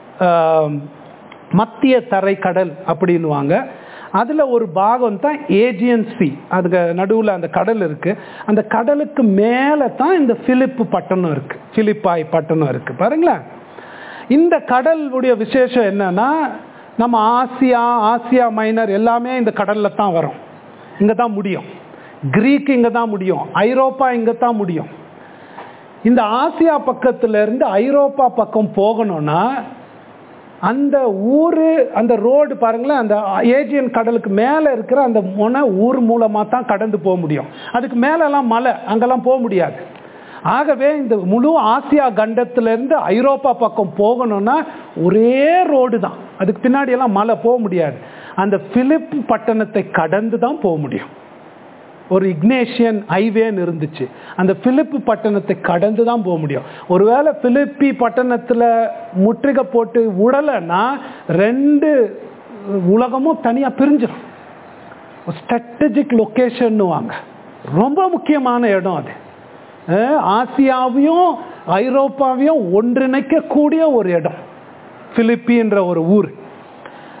மத்திய தரை கடல் அப்படின்னுவாங்க அதில் ஒரு பாகம் தான் ஏஜியன் சி அதுக்கு நடுவில் அந்த கடல் இருக்கு அந்த கடலுக்கு மேலே தான் இந்த பிலிப்பு பட்டணம் இருக்கு பிலிப்பாய் பட்டணம் இருக்கு பாருங்களேன் இந்த கடலுடைய விசேஷம் என்னன்னா நம்ம ஆசியா ஆசியா மைனர் எல்லாமே இந்த கடல்ல தான் வரும் இங்கே தான் முடியும் கிரீக் இங்கே தான் முடியும் ஐரோப்பா இங்கே தான் முடியும் இந்த ஆசியா பக்கத்துல இருந்து ஐரோப்பா பக்கம் போகணும்னா அந்த ஊரு அந்த ரோடு பாருங்களேன் அந்த ஏஜியன் கடலுக்கு மேலே இருக்கிற அந்த முனை ஊர் மூலமாக தான் கடந்து போக முடியும் அதுக்கு மேலெல்லாம் மலை அங்கெல்லாம் போக முடியாது ஆகவே இந்த முழு ஆசியா கண்டத்திலிருந்து ஐரோப்பா பக்கம் போகணும்னா ஒரே ரோடு தான் அதுக்கு பின்னாடி எல்லாம் மலை போக முடியாது அந்த பிலிப் பட்டணத்தை கடந்து தான் போக முடியும் ஒரு இக்னேஷியன் ஹைவேன்னு இருந்துச்சு அந்த பிலிப்பு பட்டணத்தை கடந்து தான் போக முடியும் ஒருவேளை பிலிப்பி பட்டணத்தில் முற்றுகை போட்டு உடலைன்னா ரெண்டு உலகமும் தனியாக பிரிஞ்சிடும் ஸ்ட்ராட்டஜிக் லொக்கேஷன்னுவாங்க ரொம்ப முக்கியமான இடம் அது அஹ் ஆசியாவையும் ஐரோப்பாவையும் ஒன்றிணைக்கக்கூடிய ஒரு இடம் பிலிப்பின்ற ஒரு ஊர்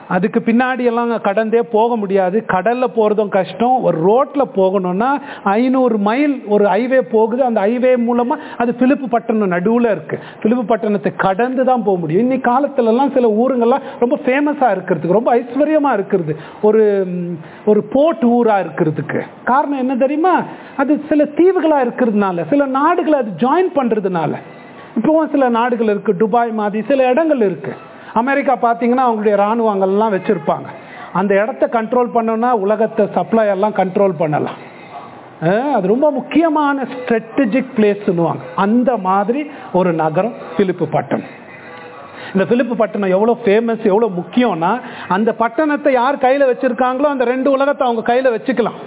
அதுக்கு பின்னாடி எல்லாம் கடந்தே போக முடியாது கடல்ல போறதும் கஷ்டம் ஒரு ரோட்ல போகணும்னா ஐநூறு மைல் ஒரு ஹைவே போகுது அந்த ஹைவே மூலமா அது பிலிப்பு பட்டணம் நடுவுல இருக்கு பிலிப்பு பட்டணத்தை கடந்து தான் போக முடியும் இன்னைக்கு காலத்துல எல்லாம் சில ஊருங்கள்லாம் ரொம்ப ஃபேமஸா இருக்கிறதுக்கு ரொம்ப ஐஸ்வர்யமா இருக்கிறது ஒரு ம், ஒரு போர்ட் ஊரா இருக்கிறதுக்கு காரணம் என்ன தெரியுமா அது சில தீவுகளா இருக்கிறதுனால சில நாடுகளை அது ஜாயின் பண்றதுனால இப்போவும் சில நாடுகள் இருக்கு துபாய் மாதிரி சில இடங்கள் இருக்கு அமெரிக்கா பார்த்தீங்கன்னா அவங்களுடைய இராணுவங்கள்லாம் வச்சிருப்பாங்க அந்த இடத்த கண்ட்ரோல் பண்ணோம்னா உலகத்தை சப்ளை எல்லாம் கண்ட்ரோல் பண்ணலாம் அஹ் அது ரொம்ப முக்கியமான ஸ்ட்ராட்டஜிக் பிளேஸ்னுவாங்க அந்த மாதிரி ஒரு நகரம் பிலிப்பு பட்டணம் இந்த பிலிப்பு பட்டணம் எவ்வளோ ஃபேமஸ் எவ்வளோ முக்கியம்னா அந்த பட்டணத்தை யார் கையில் வச்சிருக்காங்களோ அந்த ரெண்டு உலகத்தை அவங்க கையில் வச்சுக்கலாம்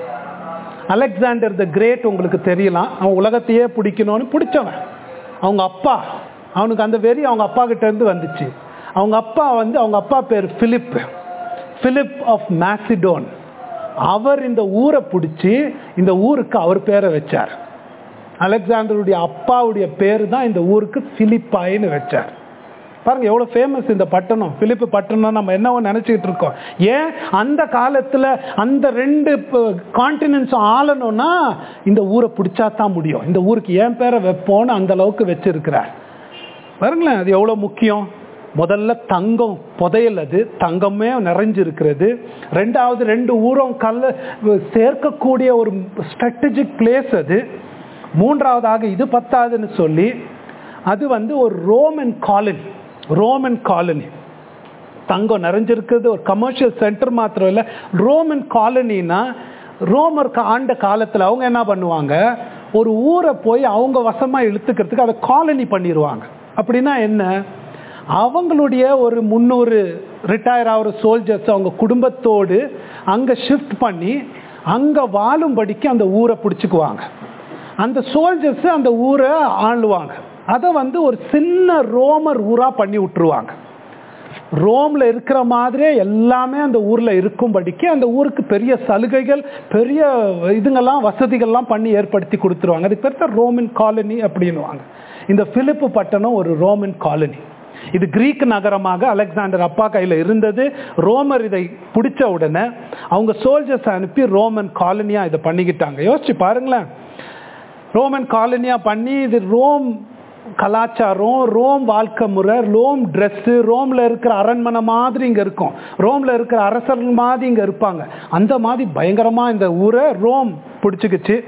அலெக்சாண்டர் த கிரேட் உங்களுக்கு தெரியலாம் அவன் உலகத்தையே பிடிக்கணும்னு பிடிச்சவன் அவங்க அப்பா அவனுக்கு அந்த வெறி அவங்க அப்பா கிட்ட இருந்து வந்துச்சு அவங்க அப்பா வந்து அவங்க அப்பா பேர் பிலிப் பிலிப் ஆஃப் மேசிடோன் அவர் இந்த ஊரை பிடிச்சி இந்த ஊருக்கு அவர் பேரை வச்சார் அலெக்சாண்டருடைய அப்பாவுடைய பேர் தான் இந்த ஊருக்கு பிலிப்பாயின்னு வச்சார் பாருங்க எவ்வளவு ஃபேமஸ் இந்த பட்டணம் பிலிப்பு பட்டணம் நம்ம என்னவோ நினைச்சுக்கிட்டு இருக்கோம் ஏன் அந்த காலத்துல அந்த ரெண்டு கான்டினென்ட்ஸ் ஆளணும்னா இந்த ஊரை பிடிச்சா தான் முடியும் இந்த ஊருக்கு ஏன் பேரை வைப்போன்னு அந்த அளவுக்கு வச்சிருக்கிறார் பாருங்களேன் அது எவ்வளவு முக்கியம் முதல்ல தங்கம் புதையல் அது தங்கமே நிறைஞ்சிருக்கிறது ரெண்டாவது ரெண்டு ஊரம் கல்ல சேர்க்கக்கூடிய ஒரு ஸ்ட்ராட்டஜிக் பிளேஸ் அது மூன்றாவதாக இது பத்தாதுன்னு சொல்லி அது வந்து ஒரு ரோமன் காலனி ரோமன் காலனி தங்கம் நிறைஞ்சிருக்கிறது ஒரு கமர்ஷியல் சென்டர் மாத்திரம் இல்லை ரோமன் காலனினா ரோமர் கா- ஆண்ட காலத்தில் அவங்க என்ன பண்ணுவாங்க ஒரு ஊரை போய் அவங்க வசமாக இழுத்துக்கிறதுக்கு அதை காலனி பண்ணிடுவாங்க அப்படின்னா என்ன அவங்களுடைய ஒரு முந்நூறு ரிட்டையர் ஆகிற சோல்ஜர்ஸ் அவங்க குடும்பத்தோடு அங்கே ஷிஃப்ட் பண்ணி அங்கே வாழும்படிக்கு அந்த ஊரை பிடிச்சிக்குவாங்க அந்த சோல்ஜர்ஸ் அந்த ஊரை ஆளுவாங்க அதை வந்து ஒரு சின்ன ரோமர் ஊரா பண்ணி விட்டுருவாங்க ரோம்ல இருக்கிற மாதிரியே எல்லாமே அந்த ஊர்ல இருக்கும்படிக்கு அந்த ஊருக்கு பெரிய சலுகைகள் பெரிய இதுங்கெல்லாம் வசதிகள்லாம் பண்ணி ஏற்படுத்தி கொடுத்துருவாங்க அதுக்கு பேர் தான் ரோமன் காலனி அப்படின்னுவாங்க இந்த பிலிப்பு பட்டணம் ஒரு ரோமன் காலனி இது கிரீக் நகரமாக அலெக்சாண்டர் அப்பா கையில் இருந்தது ரோமர் இதை பிடிச்ச உடனே அவங்க சோல்ஜர்ஸ் அனுப்பி ரோமன் காலனியா இதை பண்ணிக்கிட்டாங்க யோசிச்சு பாருங்களேன் ரோமன் காலனியா பண்ணி இது ரோம் கலாச்சாரம் ரோம் வாழ்க்கை முறை ரோம் ட்ரெஸ்ஸு ரோமில் இருக்கிற அரண்மனை மாதிரி இங்கே இருக்கும் ரோமில் இருக்கிற அரசர்கள் மாதிரி இங்கே இருப்பாங்க அந்த மாதிரி பயங்கரமாக இந்த ஊரை ரோம் பிடிச்சிக்கிச்சு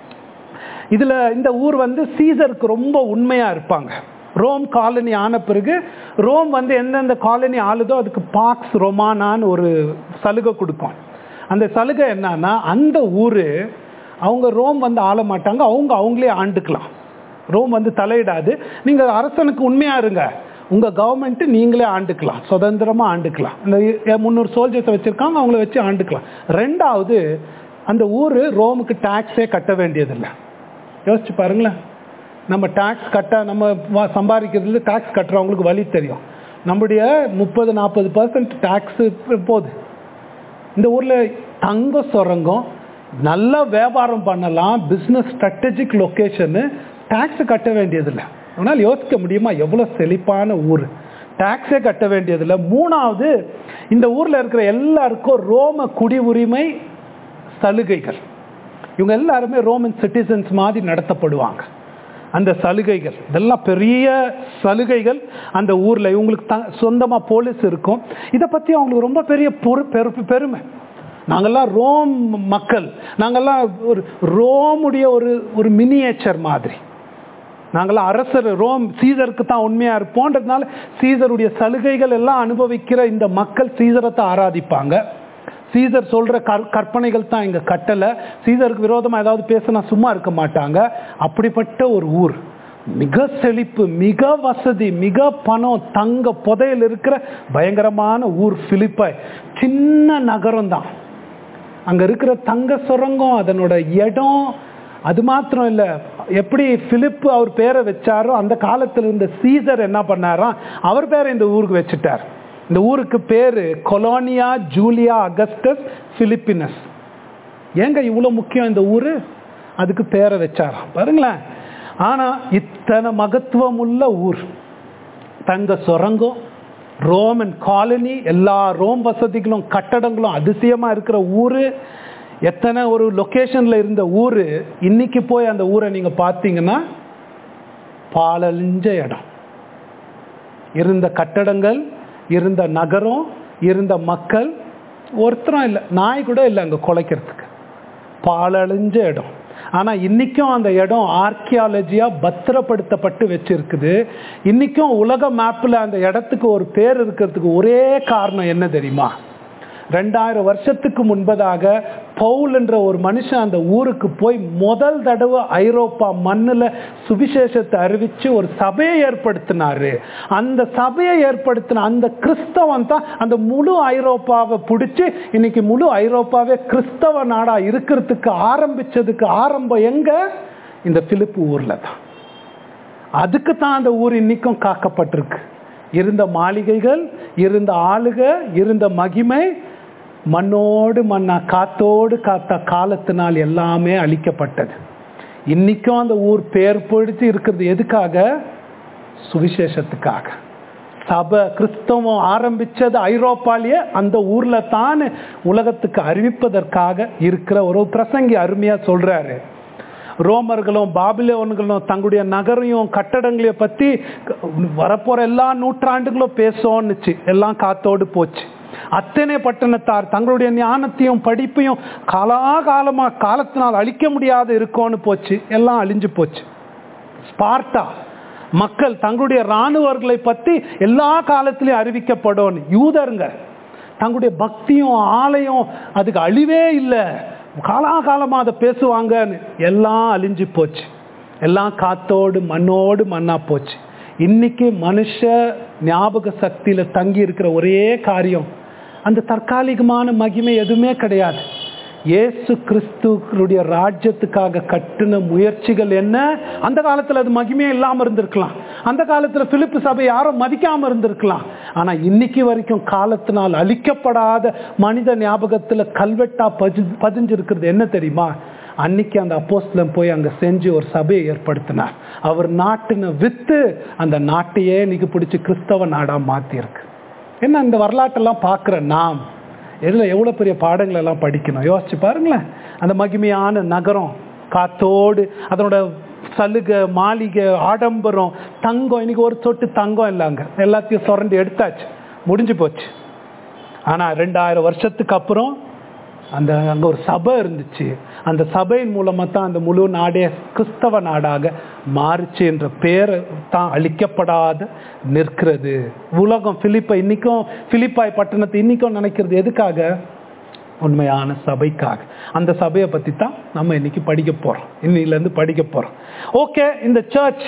இதில் இந்த ஊர் வந்து சீசருக்கு ரொம்ப உண்மையாக இருப்பாங்க ரோம் காலனி ஆன பிறகு ரோம் வந்து எந்தெந்த காலனி ஆளுதோ அதுக்கு பாக்ஸ் ரொமானான்னு ஒரு சலுகை கொடுக்கும் அந்த சலுகை என்னன்னா அந்த ஊர் அவங்க ரோம் வந்து ஆள மாட்டாங்க அவங்க அவங்களே ஆண்டுக்கலாம் ரோம் வந்து தலையிடாது நீங்கள் அரசனுக்கு உண்மையாக இருங்க உங்கள் கவர்மெண்ட்டு நீங்களே ஆண்டுக்கலாம் சுதந்திரமாக ஆண்டுக்கலாம் இந்த முந்நூறு சோல்ஜர்ஸை வச்சுருக்காங்க அவங்கள வச்சு ஆண்டுக்கலாம் ரெண்டாவது அந்த ஊர் ரோமுக்கு டேக்ஸே கட்ட வேண்டியதில்லை யோசிச்சு பாருங்களேன் நம்ம டேக்ஸ் கட்ட நம்ம வா- சம்பாதிக்கிறதுல டேக்ஸ் கட்டுறவங்களுக்கு வழி தெரியும் நம்முடைய முப்பது நாற்பது பர்சன்ட் டேக்ஸு போகுது இந்த ஊரில் தங்க சுரங்கம் நல்ல வியாபாரம் பண்ணலாம் பிஸ்னஸ் ஸ்ட்ராட்டஜிக் லொக்கேஷனு டேக்ஸ் கட்ட வேண்டியதில்லை அதனால் யோசிக்க முடியுமா எவ்வளோ செழிப்பான ஊர் டேக்ஸே கட்ட வேண்டியதில்லை மூணாவது இந்த ஊரில் இருக்கிற எல்லாருக்கும் ரோம குடி உரிமை சலுகைகள் இவங்க எல்லாருமே ரோமன் சிட்டிசன்ஸ் மாதிரி நடத்தப்படுவாங்க அந்த சலுகைகள் இதெல்லாம் பெரிய சலுகைகள் அந்த ஊரில் இவங்களுக்கு த சொந்தமாக போலீஸ் இருக்கும் இதை பற்றி அவங்களுக்கு ரொம்ப பெரிய பொறு பெரு பெருமை நாங்கள்லாம் ரோம் மக்கள் நாங்கள்லாம் ஒரு ரோமுடைய ஒரு ஒரு மினியேச்சர் மாதிரி நாங்களாம் அரசர் ரோம் சீசருக்கு தான் உண்மையாக இருப்போன்றதுனால சீசருடைய சலுகைகள் எல்லாம் அனுபவிக்கிற இந்த மக்கள் சீசரை தான் ஆராதிப்பாங்க சீசர் சொல்கிற கற் கற்பனைகள் தான் இங்கே கட்டலை சீசருக்கு விரோதமாக ஏதாவது பேசினா சும்மா இருக்க மாட்டாங்க அப்படிப்பட்ட ஒரு ஊர் மிக செழிப்பு மிக வசதி மிக பணம் தங்க புதையல் இருக்கிற பயங்கரமான ஊர் பிலிப்பாய் சின்ன நகரம் தான் அங்க இருக்கிற தங்க சுரங்கம் அதனோட இடம் அது மாத்திரம் இல்ல எப்படி பிலிப்பு அவர் பேரை வச்சாரோ அந்த காலத்துல இருந்த சீசர் என்ன பண்ணாராம் அவர் பேரை இந்த ஊருக்கு வச்சுட்டார் இந்த ஊருக்கு பேரு கொலோனியா ஜூலியா அகஸ்டஸ் பிலிப்பினஸ் ஏங்க இவ்வளவு முக்கியம் இந்த ஊரு அதுக்கு பேரை வச்சாராம் பாருங்களேன் ஆனா இத்தனை மகத்துவம் உள்ள ஊர் தங்க சுரங்கம் ரோமன் காலனி எல்லா ரோம் வசதிகளும் கட்டடங்களும் அதிசயமா இருக்கிற ஊரு எத்தனை ஒரு லொகேஷன்ல இருந்த ஊரு இன்னைக்கு போய் அந்த ஊரை நீங்க பார்த்தீங்கன்னா பாலழிஞ்ச இடம் இருந்த கட்டடங்கள் இருந்த நகரம் இருந்த மக்கள் ஒருத்தரும் இல்லை நாய் கூட இல்லை அங்கே குலைக்கிறதுக்கு பாலழிஞ்ச இடம் ஆனால் இன்னைக்கும் அந்த இடம் ஆர்கியாலஜியாக பத்திரப்படுத்தப்பட்டு வச்சிருக்குது இன்னைக்கும் உலக மேப்பில் அந்த இடத்துக்கு ஒரு பேர் இருக்கிறதுக்கு ஒரே காரணம் என்ன தெரியுமா ரெண்டாயிரம் வருஷத்துக்கு முன்பதாக பவுல் என்ற ஒரு மனுஷன் அந்த ஊருக்கு போய் முதல் தடவை ஐரோப்பா மண்ணில் சுவிசேஷத்தை அறிவிச்சு ஒரு சபையை ஏற்படுத்தினாரு அந்த சபையை ஏற்படுத்தின அந்த கிறிஸ்தவன் தான் அந்த முழு ஐரோப்பாவை பிடிச்சி இன்னைக்கு முழு ஐரோப்பாவே கிறிஸ்தவ நாடா இருக்கிறதுக்கு ஆரம்பிச்சதுக்கு ஆரம்பம் எங்க இந்த பிலிப்பு ஊர்ல தான் அதுக்கு தான் அந்த ஊர் இன்னைக்கும் காக்கப்பட்டிருக்கு இருந்த மாளிகைகள் இருந்த ஆளுக இருந்த மகிமை மண்ணோடு மண்ணா காத்தோடு காத்த காலத்தினால் எல்லாமே அழிக்கப்பட்டது இன்னைக்கும் அந்த ஊர் பேர் பிடித்து இருக்கிறது எதுக்காக சுவிசேஷத்துக்காக சபை கிறிஸ்தவம் ஆரம்பிச்சது ஐரோப்பாலேயே அந்த ஊர்ல தான் உலகத்துக்கு அறிவிப்பதற்காக இருக்கிற ஒரு பிரசங்கி அருமையா சொல்றாரு ரோமர்களும் பாபிலோன்களும் தங்களுடைய நகரையும் கட்டடங்களையும் பத்தி வரப்போற எல்லா நூற்றாண்டுகளும் பேசோன்னுச்சு எல்லாம் காத்தோடு போச்சு அத்தனை பட்டணத்தார் தங்களுடைய ஞானத்தையும் படிப்பையும் காலாகாலமா காலத்தினால் அழிக்க முடியாத இருக்கோன்னு போச்சு எல்லாம் அழிஞ்சு போச்சு ஸ்பார்ட்டா மக்கள் தங்களுடைய இராணுவர்களை பத்தி எல்லா காலத்திலையும் அறிவிக்கப்படும் யூதருங்க தங்களுடைய பக்தியும் ஆலயம் அதுக்கு அழிவே இல்லை காலாகாலமா அதை பேசுவாங்கன்னு எல்லாம் அழிஞ்சு போச்சு எல்லாம் காத்தோடு மண்ணோடு மண்ணா போச்சு இன்னைக்கு மனுஷ ஞாபக சக்தியில தங்கி இருக்கிற ஒரே காரியம் அந்த தற்காலிகமான மகிமை எதுவுமே கிடையாது இயேசு கிறிஸ்துடைய ராஜ்யத்துக்காக கட்டின முயற்சிகள் என்ன அந்த காலத்துல அது மகிமையே இல்லாம இருந்திருக்கலாம் அந்த காலத்துல பிலிப்பு சபை யாரும் மதிக்காம இருந்திருக்கலாம் ஆனா இன்னைக்கு வரைக்கும் காலத்தினால் அழிக்கப்படாத மனித ஞாபகத்துல கல்வெட்டா பதி பதிஞ்சிருக்கிறது என்ன தெரியுமா அன்னைக்கு அந்த அப்போஸ்தலன் போய் அங்க செஞ்சு ஒரு சபையை ஏற்படுத்தினார் அவர் நாட்டின வித்து அந்த நாட்டையே இன்னைக்கு பிடிச்சி கிறிஸ்தவ நாடா மாத்திருக்கு என்ன இந்த வரலாற்றெல்லாம் பார்க்குற நாம் இதில் எவ்வளோ பெரிய பாடங்கள் எல்லாம் படிக்கணும் யோசிச்சு பாருங்களேன் அந்த மகிமையான நகரம் காத்தோடு அதனோட சலுகை மாளிகை ஆடம்பரம் தங்கம் இன்னைக்கு ஒரு சொட்டு தங்கம் இல்லைங்க எல்லாத்தையும் சுரண்டி எடுத்தாச்சு முடிஞ்சு போச்சு ஆனால் ரெண்டாயிரம் வருஷத்துக்கு அப்புறம் அந்த அங்கே ஒரு சபை இருந்துச்சு அந்த சபையின் மூலமாக தான் அந்த முழு நாடே கிறிஸ்தவ நாடாக மாறுச்சு என்ற பேரை தான் அழிக்கப்படாத நிற்கிறது உலகம் பிலிப்பை இன்னைக்கும் பிலிப்பாய் பட்டணத்தை இன்னைக்கும் நினைக்கிறது எதுக்காக உண்மையான சபைக்காக அந்த சபையை பற்றி தான் நம்ம இன்னைக்கு படிக்க போகிறோம் இன்னிலேருந்து படிக்க போகிறோம் ஓகே இந்த சர்ச்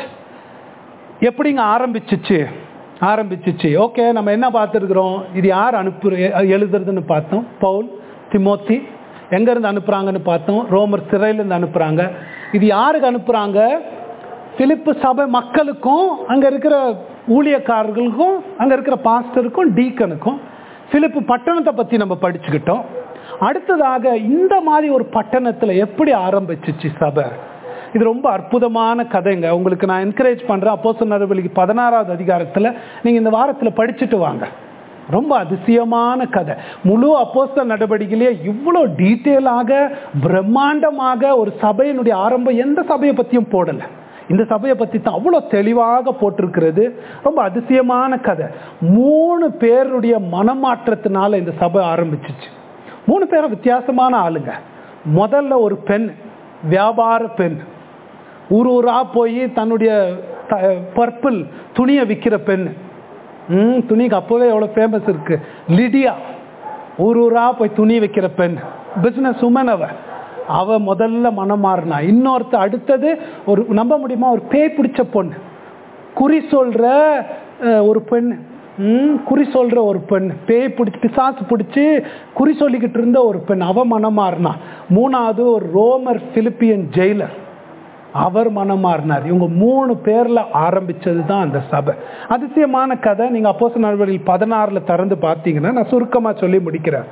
எப்படிங்க ஆரம்பிச்சிச்சு ஆரம்பிச்சிச்சு ஓகே நம்ம என்ன பார்த்துருக்குறோம் இது யார் அனுப்பு எழுதுறதுன்னு பார்த்தோம் பவுல் திமோத்தி எங்கேருந்து அனுப்புகிறாங்கன்னு பார்த்தோம் ரோமர் சிறையிலேருந்து அனுப்புகிறாங்க இது யாருக்கு அனுப்புகிறாங்க பிலிப்பு சபை மக்களுக்கும் அங்கே இருக்கிற ஊழியக்காரர்களுக்கும் அங்கே இருக்கிற பாஸ்டருக்கும் டீக்கனுக்கும் பிலிப்பு பட்டணத்தை பற்றி நம்ம படிச்சுக்கிட்டோம் அடுத்ததாக இந்த மாதிரி ஒரு பட்டணத்தில் எப்படி ஆரம்பிச்சிச்சு சபை இது ரொம்ப அற்புதமான கதைங்க உங்களுக்கு நான் என்கரேஜ் பண்ணுறேன் அப்போ சொன்னவர்களுக்கு பதினாறாவது அதிகாரத்தில் நீங்கள் இந்த வாரத்தில் படிச்சுட்டு வாங்க ரொம்ப அதிசயமான கதை முழு அப்போஸ்த நடவடிக்கையிலேயே இவ்வளோ டீட்டெயிலாக பிரம்மாண்டமாக ஒரு சபையினுடைய ஆரம்பம் எந்த சபையை பற்றியும் போடலை இந்த சபையை பற்றி தான் அவ்வளோ தெளிவாக போட்டிருக்கிறது ரொம்ப அதிசயமான கதை மூணு பேருடைய மனமாற்றத்தினால இந்த சபை ஆரம்பிச்சிச்சு மூணு பேரும் வித்தியாசமான ஆளுங்க முதல்ல ஒரு பெண் வியாபார பெண் ஊர் ஊரா போய் தன்னுடைய பர்பிள் துணியை விற்கிற பெண் ம் துணிக்கு அப்போவே எவ்வளோ ஃபேமஸ் இருக்கு லிடியா ஊர் ஊரா போய் துணி வைக்கிற பெண் பிஸ்னஸ் உமன் அவ அவ முதல்ல மனம் மாறினா இன்னொருத்த அடுத்தது ஒரு நம்ப முடியுமா ஒரு பேய் பிடிச்ச பொண்ணு குறி சொல்ற ஒரு பெண் ம் குறி சொல்ற ஒரு பெண் பேய் பிடிச்சி பிசாசு பிடிச்சி குறி சொல்லிக்கிட்டு இருந்த ஒரு பெண் அவ மனம் மாறினா மூணாவது ஒரு ரோமர் பிலிப்பியன் ஜெயிலர் அவர் மனம் மாறினார் இவங்க மூணு பேர்ல ஆரம்பிச்சது தான் அந்த சபை அதிசயமான கதை நீங்க அப்போச நடவடிக்கை பதினாறுல திறந்து பார்த்தீங்கன்னா நான் சுருக்கமா சொல்லி முடிக்கிறேன்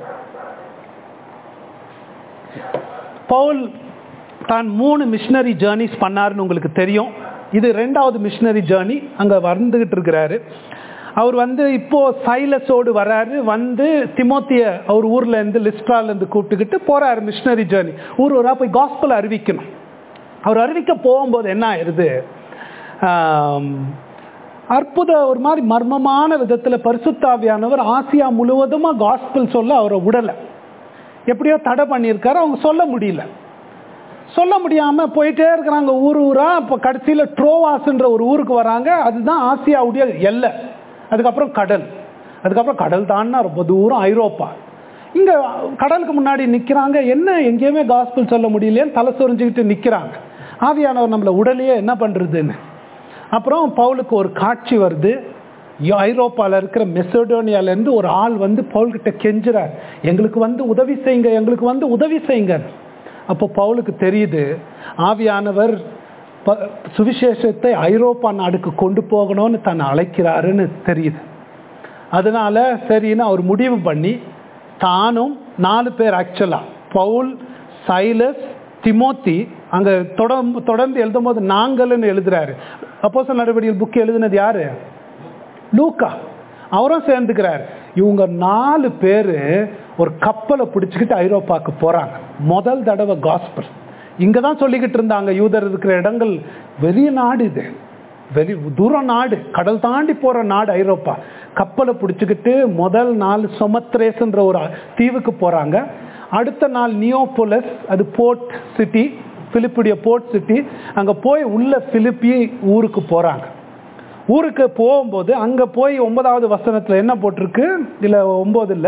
பவுல் தான் மூணு மிஷினரி ஜேர்னிஸ் பண்ணாருன்னு உங்களுக்கு தெரியும் இது ரெண்டாவது மிஷினரி ஜேர்னி அங்க வந்துகிட்டு இருக்கிறாரு அவர் வந்து இப்போ சைலஸோடு வராரு வந்து திமோத்திய அவர் ஊர்ல இருந்து லிஸ்ட்ரால இருந்து கூப்பிட்டுக்கிட்டு போறாரு மிஷினரி ஜேர்னி ஊர் ஊரா போய் காஸ்பல் அறிவிக்கணும் அவர் அறிவிக்க போகும்போது என்ன ஆயிருது ஆம், அற்புத ஒரு மாதிரி மர்மமான விதத்துல பரிசுத்தாவியானவர் ஆசியா முழுவதுமா காஸ்பல் சொல்ல அவரை விடலை எப்படியோ தடை பண்ணியிருக்காரு அவங்க சொல்ல முடியல சொல்ல முடியாம போயிட்டே இருக்கிறாங்க ஊர் ஊரா இப்போ கடைசியில ட்ரோவாஸ்ன்ற ஒரு ஊருக்கு வராங்க அதுதான் ஆசியாவுடைய எல்லை அதுக்கப்புறம் கடல் அதுக்கப்புறம் கடல் தான்னா ரொம்ப தூரம் ஐரோப்பா இங்க கடலுக்கு முன்னாடி நிக்கிறாங்க என்ன எங்கேயுமே காஸ்பிள் சொல்ல முடியலையேன்னு தலை சொரிஞ்சுக்கிட்டு நிக்கிறாங்க ஆவியானவர் நம்மளை உடலையே என்ன பண்றதுன்னு அப்புறம் பவுலுக்கு ஒரு காட்சி வருது யோ- ஐரோப்பால இருக்கிற மெசடோனியால இருந்து ஒரு ஆள் வந்து பவுல்கிட்ட கெஞ்சுறார் எங்களுக்கு வந்து உதவி செய்யுங்க எங்களுக்கு வந்து உதவி செய்யுங்க அப்போ பவுலுக்கு தெரியுது ஆவியானவர் ப- சுவிசேஷத்தை ஐரோப்பா நாடுக்கு கொண்டு போகணும்னு தன்னை அழைக்கிறாருன்னு தெரியுது அதனால சரின்னு அவர் முடிவு பண்ணி தானும் நாலு பேர் ஆக்சுவலா பவுல் சைலஸ் திமோத்தி அங்க தொடர்ந்து தொடர்ந்து எழுதும் போது நாங்கள்னு எழுதுறாரு அப்போஸ் நடவடிக்கைகள் புக் எழுதுனது யாரு லூக்கா அவரும் சேர்ந்துக்கிறார் இவங்க நாலு பேர் ஒரு கப்பலை பிடிச்சிக்கிட்டு ஐரோப்பாக்கு போறாங்க முதல் தடவை காஸ்பல் இங்க தான் சொல்லிக்கிட்டு இருந்தாங்க யூதர் இருக்கிற இடங்கள் பெரிய நாடு இது வெளி தூர நாடு கடல் தாண்டி போற நாடு ஐரோப்பா கப்பலை பிடிச்சிக்கிட்டு முதல் நாள் சொமத்ரேஸ்ன்ற ஒரு தீவுக்கு போறாங்க அடுத்த நாள் நியோபோலஸ் அது போர்ட் சிட்டி பிலிப்புடைய போர்ட் சிட்டி அங்க போய் உள்ள பிலிப்பி ஊருக்கு போறாங்க ஊருக்கு போகும்போது அங்க போய் ஒன்பதாவது வசனத்துல என்ன போட்டிருக்கு இல்ல ஒன்பது இல்ல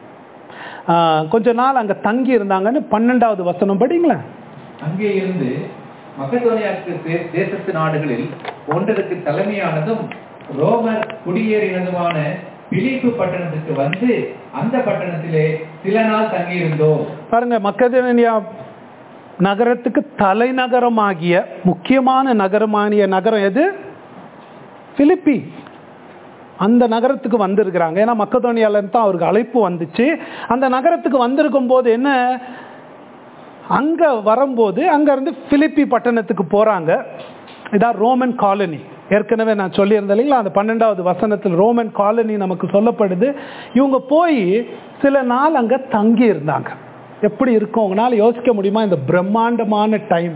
ஆஹ், கொஞ்ச நாள் அங்க தங்கி இருந்தாங்கன்னு பன்னெண்டாவது வசனம் படிங்களேன் அங்கே இருந்து மக்கதோனியாக்கு தே- தேசத்து நாடுகளில் ஒன்றருக்கு தலைமையானதும் ரோமர் குடியேறினதுமான பிலிப்பு பட்டணத்துக்கு வந்து அந்த பட்டணத்திலே சில நாள் தங்கியிருந்தோம் பாருங்க மக்கதேனியா நகரத்துக்கு தலைநகரமாகிய முக்கியமான நகரமாகிய நகரம் எது பிலிப்பி அந்த நகரத்துக்கு வந்திருக்கிறாங்க ஏன்னா மக்கதோனியால இருந்து தான் அவருக்கு அழைப்பு வந்துச்சு அந்த நகரத்துக்கு வந்திருக்கும் போது என்ன அங்க வரும்போது அங்க இருந்து பிலிப்பி பட்டணத்துக்கு போறாங்க இதான் ரோமன் காலனி ஏற்கனவே நான் சொல்லியிருந்தேன் இல்லைங்களா அந்த பன்னெண்டாவது வசனத்தில் ரோமன் காலனி நமக்கு சொல்லப்படுது இவங்க போய் சில நாள் அங்க தங்கி இருந்தாங்க எப்படி இருக்கும் உங்களால யோசிக்க முடியுமா இந்த பிரம்மாண்டமான டைம்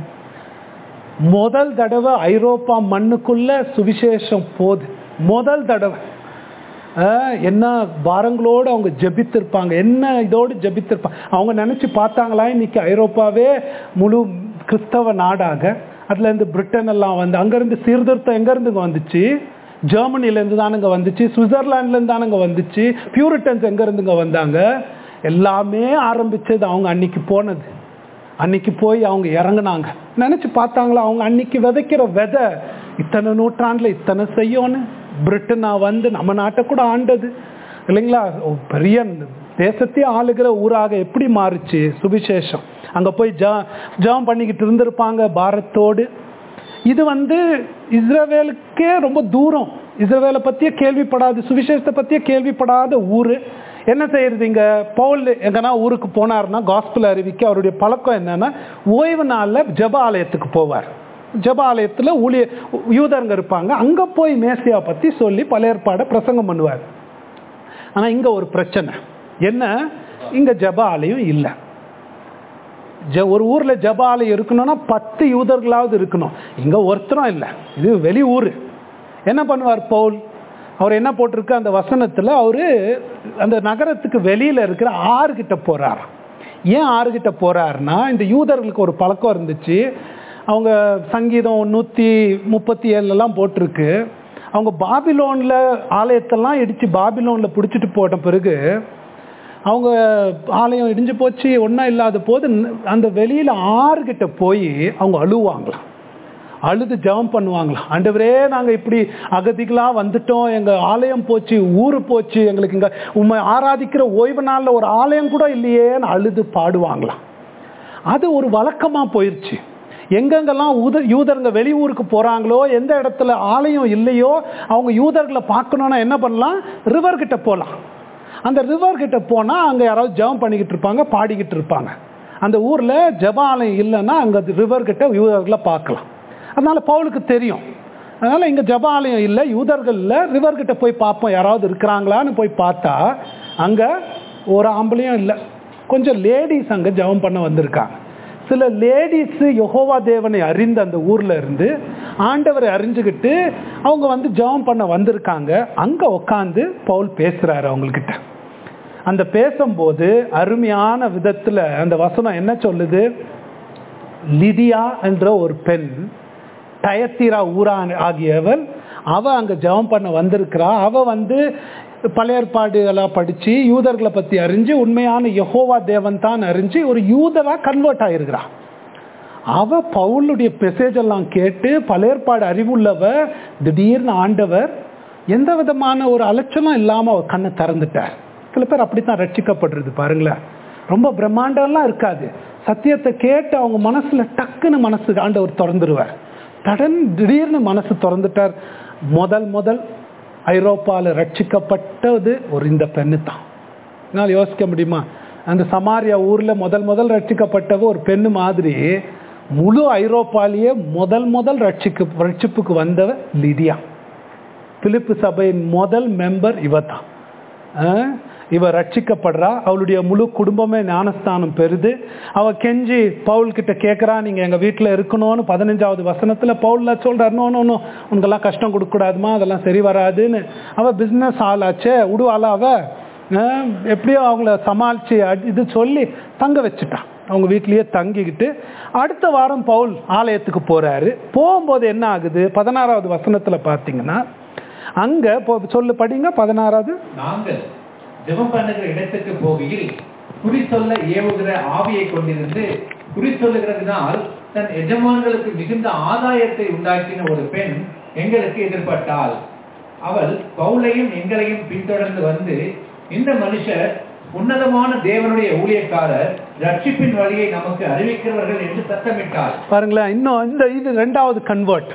முதல் தடவை ஐரோப்பா மண்ணுக்குள்ள சுவிசேஷம் போகுது முதல் தடவை ஆஹ், என்ன பாரங்களோடு அவங்க ஜெபித்திருப்பாங்க என்ன இதோடு ஜெபித்திருப்பாங்க அவங்க நினைச்சு பார்த்தாங்களா இன்னைக்கு ஐரோப்பாவே முழு கிறிஸ்தவ நாடாக அதுல இருந்து பிரிட்டன் எல்லாம் வந்து அங்கிருந்து சீர்திருத்தம் எங்க இருந்து இங்க வந்துச்சு ஜெர்மனில இருந்து தானுங்க வந்துச்சு சுவிட்சர்லாந்துல இருந்து தானுங்க வந்துச்சு பியூரிட்டன்ஸ் எங்க இருந்து இங்க வந்தாங்க எல்லாமே ஆரம்பிச்சது அவங்க அன்னைக்கு போனது அன்னைக்கு போய் அவங்க இறங்குனாங்க நினைச்சு பார்த்தாங்களா அவங்க அன்னைக்கு விதைக்கிற விதை இத்தனை நூற்றாண்டுல இத்தனை செய்யும்னு பிரிட்டனா வந்து நம்ம நாட்டை கூட ஆண்டது இல்லைங்களா ஒரு பெரிய தேசத்தையே ஆளுகிற ஊராக எப்படி மாறுச்சு சுவிசேஷம் அங்க போய் ஜா ஜாம் பண்ணிக்கிட்டு இருந்திருப்பாங்க பாரத்தோடு இது வந்து இஸ்ரவேலுக்கே ரொம்ப தூரம் இஸ்ரவேலை பத்தியே கேள்விப்படாத சுவிசேஷத்தை பத்தியே கேள்விப்படாத ஊரு என்ன செய்யறது இங்க பவுல் எங்கன்னா ஊருக்கு போனாருன்னா காஸ்பிள் அறிவிக்க அவருடைய பழக்கம் என்னன்னா ஓய்வு நாள்ல ஜெப ஆலயத்துக்கு போவார் ஜெப ஆலயத்துல ஊழிய யூதருங்க இருப்பாங்க அங்க போய் மேசியா பத்தி சொல்லி பல ஏற்பாடை பிரசங்கம் பண்ணுவார் ஆனா இங்க ஒரு பிரச்சனை என்ன இங்க ஜெப ஆலயம் இல்லை ஜ- ஒரு ஊர்ல ஜெப ஆலயம் இருக்கணும்னா பத்து யூதர்களாவது இருக்கணும் இங்க ஒருத்தரும் இல்லை இது வெளி ஊர் என்ன பண்ணுவார் பவுல் அவர் என்ன போட்டிருக்கு அந்த வசனத்துல அவரு அந்த நகரத்துக்கு வெளியில இருக்கிற ஆறு கிட்ட போறார் ஏன் ஆறு கிட்ட போறாருன்னா இந்த யூதர்களுக்கு ஒரு பழக்கம் இருந்துச்சு அவங்க சங்கீதம் நூத்தி முப்பத்தி ஏழுலாம் போட்டிருக்கு அவங்க பாபிலோன்ல ஆலயத்தெல்லாம் இடிச்சு பாபிலோன்ல பிடிச்சிட்டு போட்ட பிறகு அவங்க ஆலயம் இடிஞ்சு போச்சு ஒன்றும் இல்லாத போது ந- அந்த வெளியில ஆறுகிட்ட போய் அவங்க அழுவாங்களாம் அழுது ஜெபம் பண்ணுவாங்களாம் ஆண்டவரே நாங்க இப்படி அகதிகளா வந்துட்டோம் எங்க ஆலயம் போச்சு ஊரு போச்சு எங்களுக்கு இங்க உண்மை ஆராதிக்கிற ஓய்வு நாள்ல ஒரு ஆலயம் கூட இல்லையேன்னு அழுது பாடுவாங்களாம் அது ஒரு வழக்கமா போயிருச்சு எங்கெங்கெல்லாம் உத யூதருங்க வெளியூருக்கு போறாங்களோ எந்த இடத்துல ஆலயம் இல்லையோ அவங்க யூதர்களை பார்க்கணும்னா என்ன பண்ணலாம் ரிவர் கிட்ட போகலாம் அந்த ரிவர் கிட்ட போனா அங்க யாராவது ஜெபம் பண்ணிக்கிட்டு இருப்பாங்க பாடிக்கிட்டு இருப்பாங்க அந்த ஊர்ல ஜெப ஆலயம் இல்லைன்னா அங்க ரிவர் கிட்ட யூதர்களை பார்க்கலாம் அதனால பவுலுக்கு தெரியும் அதனால இங்க ஜபாலயம் இல்லை யூதர்கள் இல்லை ரிவர் கிட்ட போய் பார்ப்போம் யாராவது இருக்கிறாங்களான்னு போய் பார்த்தா அங்க ஒரு ஆம்பளையும் இல்லை கொஞ்சம் லேடிஸ் அங்க ஜெபம் பண்ண வந்திருக்காங்க சில லேடிஸ் யெகோவா தேவனை அறிந்த அந்த ஊர்ல இருந்து ஆண்டவரை அறிஞ்சுக்கிட்டு அவங்க வந்து ஜெபம் பண்ண வந்திருக்காங்க அங்க உட்காந்து பவுல் பேசுறாரு அவங்கக்கிட்ட அந்த பேசும்போது அருமையான விதத்துல அந்த வசனம் என்ன சொல்லுது லிதியா என்ற ஒரு பெண் டயத்தீரா ஊரா ஆகியவள் அவ அங்க ஜெபம் பண்ண வந்திருக்கிறா அவ வந்து பழைய ஏற்பாடுகளாக படிச்சு யூதர்களை பத்தி அறிஞ்சு உண்மையான யெகோவா தேவன் தான் அறிஞ்சு ஒரு யூதரா கன்வெர்ட் ஆயிருக்கிறா அவ பவுலுடைய மெசேஜ் எல்லாம் கேட்டு பழைய ஏற்பாடு அறிவுள்ளவ திடீர்னு ஆண்டவர் எந்த விதமான ஒரு அலட்சணம் இல்லாம அவ கண்ணை திறந்துட்டார் சில பேர் அப்படித்தான் ரட்சிக்கப்படுறது பாருங்களேன் ரொம்ப பிரம்மாண்டம்லாம் இருக்காது சத்தியத்தை கேட்டு அவங்க மனசுல டக்குன்னு மனசு ஆண்டவர் திறந்துருவார் தடன் திடீர்னு மனசு திறந்துட்டார் முதல் முதல் ஐரோப்பாவில் ரட்சிக்கப்பட்டது ஒரு இந்த பெண்ணு தான் என்னால் யோசிக்க முடியுமா அந்த சமாரியா ஊர்ல முதல் முதல் ரட்சிக்கப்பட்டவ ஒரு பெண்ணு மாதிரி முழு ஐரோப்பாலேயே முதல் முதல் ரட்சிக்கு ரட்சிப்புக்கு வந்தவ லிதியா பிலிப்பு சபையின் முதல் மெம்பர் இவ தான் அஹ் இவ ரட்சிக்கப்படுறா அவளுடைய முழு குடும்பமே ஞானஸ்தானம் பெறுது அவ கெஞ்சி பவுல் கிட்ட கேட்கறா நீங்க எங்க வீட்டுல இருக்கணும்னு பதினஞ்சாவது வசனத்துல பவுல்ல சொல்றாரு நோ நோ நோ உனக்கெல்லாம் கஷ்டம் கொடுக்க கூடாதுமா அதெல்லாம் சரி வராதுன்னு அவ பிசினஸ் ஆளாச்சே விடுவாளா அவ அஹ் எப்படியோ அவங்கள சமாளிச்சு அடி- இது சொல்லி தங்க வச்சுட்டான் அவங்க வீட்லயே தங்கிக்கிட்டு அடுத்த வாரம் பவுல் ஆலயத்துக்கு போறாரு போகும்போது என்ன ஆகுது பதினாறாவது வசனத்துல பாத்தீங்கன்னா அங்க போ- சொல்லு படிங்க பதினாறாவது நாங்கள் ஜெபம் பண்ணுகிற இடத்துக்கு போகையில் குறி சொல்ல ஏவுகிற ஆவியை கொண்டிருந்து குறி சொல்லுகிறதுனால் தன் எஜமான்களுக்கு மிகுந்த ஆதாயத்தை உண்டாக்கின ஒரு பெண் எங்களுக்கு எதிர்பட்டாள் அவள் பவுலையும் எங்களையும் பின்தொடர்ந்து வந்து இந்த மனுஷர் உன்னதமான தேவனுடைய ஊழியக்காரர் ரட்சிப்பின் வழியை நமக்கு அறிவிக்கிறவர்கள் என்று சத்தமிட்டாள் பாருங்களேன் இன்னும் இந்த இது ரெண்டாவது கன்வெர்ட்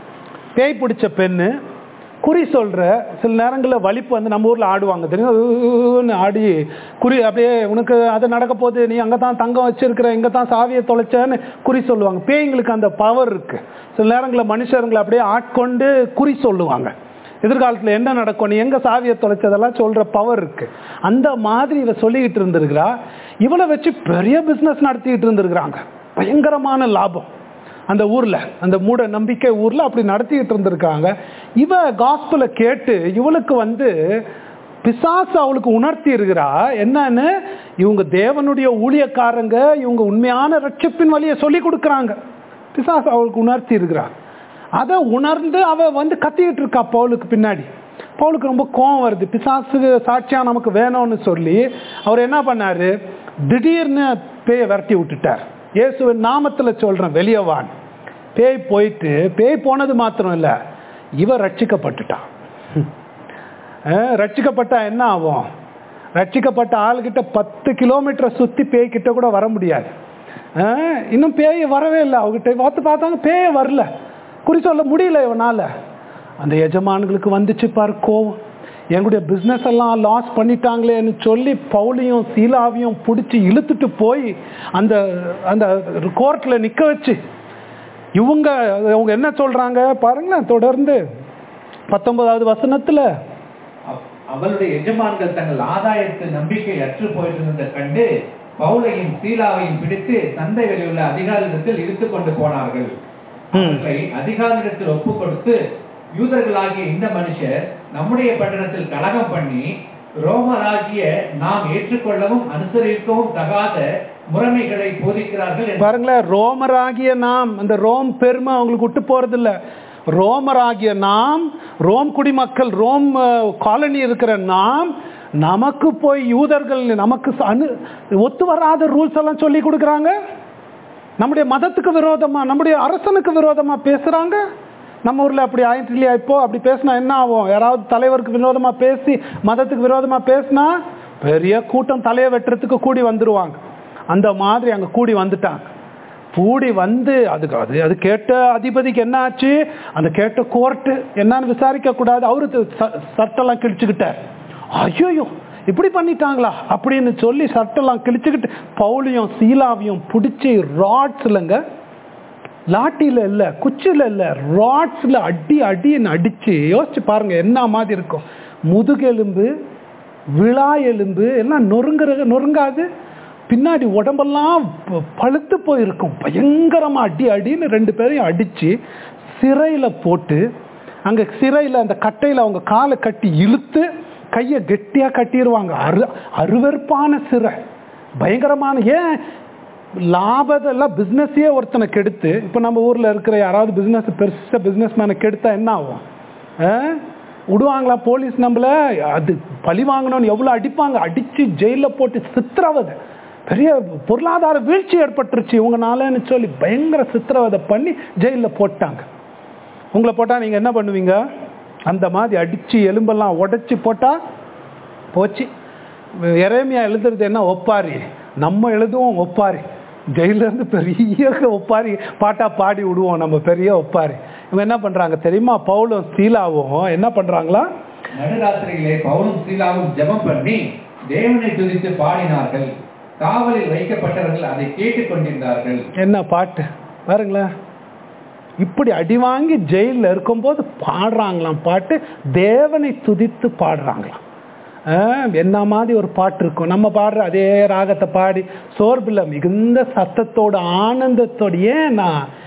பேய் பிடிச்ச பெண்ணு குறி சொல்ற சில நேரங்களில் வலிப்பு வந்து நம்ம ஊர்ல ஆடுவாங்க தெரியும் ஊன்னு ஆடி குறி அப்படியே உனக்கு அது நடக்க போகுது நீ அங்கே தான் தங்கம் வச்சிருக்கிற இங்கே தான் சாவியை தொலைச்சேன்னு குறி சொல்லுவாங்க பேய்ங்களுக்கு அந்த பவர் இருக்கு சில நேரங்களில் மனுஷருங்களை அப்படியே ஆட்கொண்டு குறி சொல்லுவாங்க எதிர்காலத்தில் என்ன நடக்கும் நீ எங்க சாவியை தொலைச்சதெல்லாம் சொல்ற பவர் இருக்கு அந்த மாதிரி இவ சொல்லிக்கிட்டு இருந்திருக்கிறா இவளை வச்சு பெரிய பிசினஸ் நடத்திக்கிட்டு இருந்திருக்கிறாங்க பயங்கரமான லாபம் அந்த ஊர்ல அந்த மூட நம்பிக்கை ஊர்ல அப்படி நடத்திக்கிட்டு இருந்திருக்காங்க இவ காஸ்பல கேட்டு இவளுக்கு வந்து பிசாசு அவளுக்கு உணர்த்தி இருக்கிறா என்னன்னு இவங்க தேவனுடைய ஊழியக்காரங்க இவங்க உண்மையான ரட்சிப்பின் வழியை சொல்லி கொடுக்குறாங்க பிசாசு அவளுக்கு உணர்த்தி இருக்கிறா அதை உணர்ந்து அவ வந்து கத்திக்கிட்டு இருக்கா பவுலுக்கு பின்னாடி பவுலுக்கு ரொம்ப கோவம் வருது பிசாசுக்கு சாட்சியா நமக்கு வேணும்னு சொல்லி அவர் என்ன பண்ணாரு திடீர்னு பேயை விரட்டி விட்டுட்டார் இயேசுவின் நாமத்துல சொல்றேன் வெளியே வான் பேய் போயிட்டு பேய் போனது மாத்திரம் இல்ல இவ ரட்சிக்கப்பட்டுட்டான் அஹ் ரட்சிக்கப்பட்டா என்ன ஆகும் ரட்சிக்கப்பட்ட ஆள்கிட்ட பத்து கிலோமீட்டர் சுத்தி பேய் கிட்ட கூட வர முடியாது அஹ் இன்னும் பேய் வரவே இல்லை அவகிட்ட பார்த்து பார்த்தாங்க பேயே வரல குறி சொல்ல முடியல இவனால அந்த எஜமான்களுக்கு வந்துச்சு பாரு கோவம் எங்களுடைய பிஸ்னஸ் எல்லாம் லாஸ் பண்ணிட்டாங்களேன்னு சொல்லி பவுலையும் சீலாவையும் பிடிச்சி இழுத்துட்டு போய் அந்த அந்த கோர்ட்ல நிக்க வச்சு இவங்க அவங்க என்ன சொல்றாங்க பாருங்களேன் தொடர்ந்து பத்தொன்பதாவது வசனத்துல அவ- அவளுடைய எஜமான்கள் தங்கள் ஆதாயத்து நம்பிக்கை அற்று போயிட்டிருந்த கண்டு பவுலையும் சீலாவையும் பிடித்து சந்தை வெளியுள்ள அதிகாரிடத்தில் இழுத்துக் கொண்டு போனார்கள் ம். அவர்களை அதிகாரிடத்தில் ஒப்பு கொடுத்து யூதர்களாகிய இந்த மனுஷர் நம்முடைய பட்டணத்தில் கலகம் பண்ணி ரோமராகிய நாம் ஏற்றுக்கொள்ளவும் அனுசரிக்கவும் தகாத முறைமைகளை போதிக்கிறார்கள் என்று பாருங்களேன் ரோமராகிய நாம் அந்த ரோம் பெருமை அவங்களுக்கு விட்டு போறது இல்ல ரோமராகிய நாம் ரோம் குடிமக்கள் ரோம் காலனி இருக்கிற நாம் நமக்கு போய் யூதர்கள் நமக்கு ச- அனு ஒத்து வராத ரூல்ஸ் எல்லாம் சொல்லி கொடுக்குறாங்க நம்முடைய மதத்துக்கு விரோதமா நம்முடைய அரசனுக்கு விரோதமா பேசுறாங்க நம்ம ஊர்ல அப்படி ஆயிட்டு இல்லையா இப்போ அப்படி பேசினா என்ன ஆகும் யாராவது தலைவருக்கு விரோதமா பேசி மதத்துக்கு விரோதமா பேசினா பெரிய கூட்டம் தலையை வெட்டுறதுக்கு கூடி வந்துருவாங்க அந்த மாதிரி அங்க கூடி வந்துட்டாங்க கூடி வந்து அதுக்கு அது அது கேட்ட அதிபதிக்கு என்ன ஆச்சு அந்த கேட்ட கோர்ட்டு என்னன்னு விசாரிக்க கூடாது அவரு த- ச- சட்டெல்லாம் கிழிச்சுக்கிட்டார் ஐயோ இப்படி பண்ணிட்டாங்களா அப்படின்னு சொல்லி சட்டெல்லாம் கிழிச்சுக்கிட்டு பவுலையும் சீலாவையும் பிடிச்சி ராட்ஸ்லங்க லாட்டியில் இல்லை குச்சியில் இல்லை ராட்ஸில் அடி அடின்னு அடித்து யோசிச்சு பாருங்க என்ன மாதிரி இருக்கும் முதுகெலும்பு விழா எலும்பு எல்லாம் நொறுங்குற நொறுங்காது பின்னாடி உடம்பெல்லாம் ப- பழுத்து போயிருக்கும் பயங்கரமாக அடி அடின்னு ரெண்டு பேரையும் அடித்து சிறையில் போட்டு அங்கே சிறையில் அந்த கட்டையில் அவங்க காலை கட்டி இழுத்து கையை கெட்டியாக கட்டிடுவாங்க அரு அருவருப்பான சிறை பயங்கரமான ஏன் லாபத்தெல்லாம் பிஸ்னஸையே ஒருத்தனை கெடுத்து இப்போ நம்ம ஊரில் இருக்கிற யாராவது பிஸ்னஸ் பெருசாக பிஸ்னஸ் மேனை கெடுத்தா என்ன ஆகும் ஆ? விடுவாங்களா போலீஸ் நம்மள அது பழி வாங்கணும்னு எவ்வளோ அடிப்பாங்க அடித்து ஜெயிலில் போட்டு சித்திரவதை பெரிய பொருளாதார வீழ்ச்சி ஏற்பட்டுருச்சு இவங்கனாலன்னு சொல்லி பயங்கர சித்திரவதை பண்ணி ஜெயிலில் போட்டாங்க உங்களை போட்டால் நீங்கள் என்ன பண்ணுவீங்க அந்த மாதிரி அடித்து எலும்பெல்லாம் உடைச்சி போட்டால் போச்சு எரேமியா எழுதுறது என்ன ஒப்பாரி நம்ம எழுதுவோம் ஒப்பாரி ஜெயில இருந்து பெரிய ஒப்பாரி பாட்டா பாடி விடுவோம் நம்ம பெரிய ஒப்பாரி இவங்க என்ன பண்றாங்க தெரியுமா பவுலும் சீலாவும் என்ன பண்றாங்களா நடுராத்திரியிலே பவுலும் சீலாவும் ஜெபம் பண்ணி தேவனை துதித்து பாடினார்கள் காவலில் வைக்கப்பட்டவர்கள் அதை கேட்டுக் கொண்டிருந்தார்கள் என்ன பாட்டு பாருங்களேன் இப்படி அடி வாங்கி ஜெயிலில் இருக்கும்போது பாடுறாங்களாம் பாட்டு தேவனை துதித்து பாடுறாங்களாம் ஆ, என்ன மாதிரி ஒரு பாட்டு இருக்கும் நம்ம பாடுற அதே ராகத்தை பாடி சோர்பில் மிகுந்த சத்தத்தோட ஆனந்தத்தோட ஏன்னா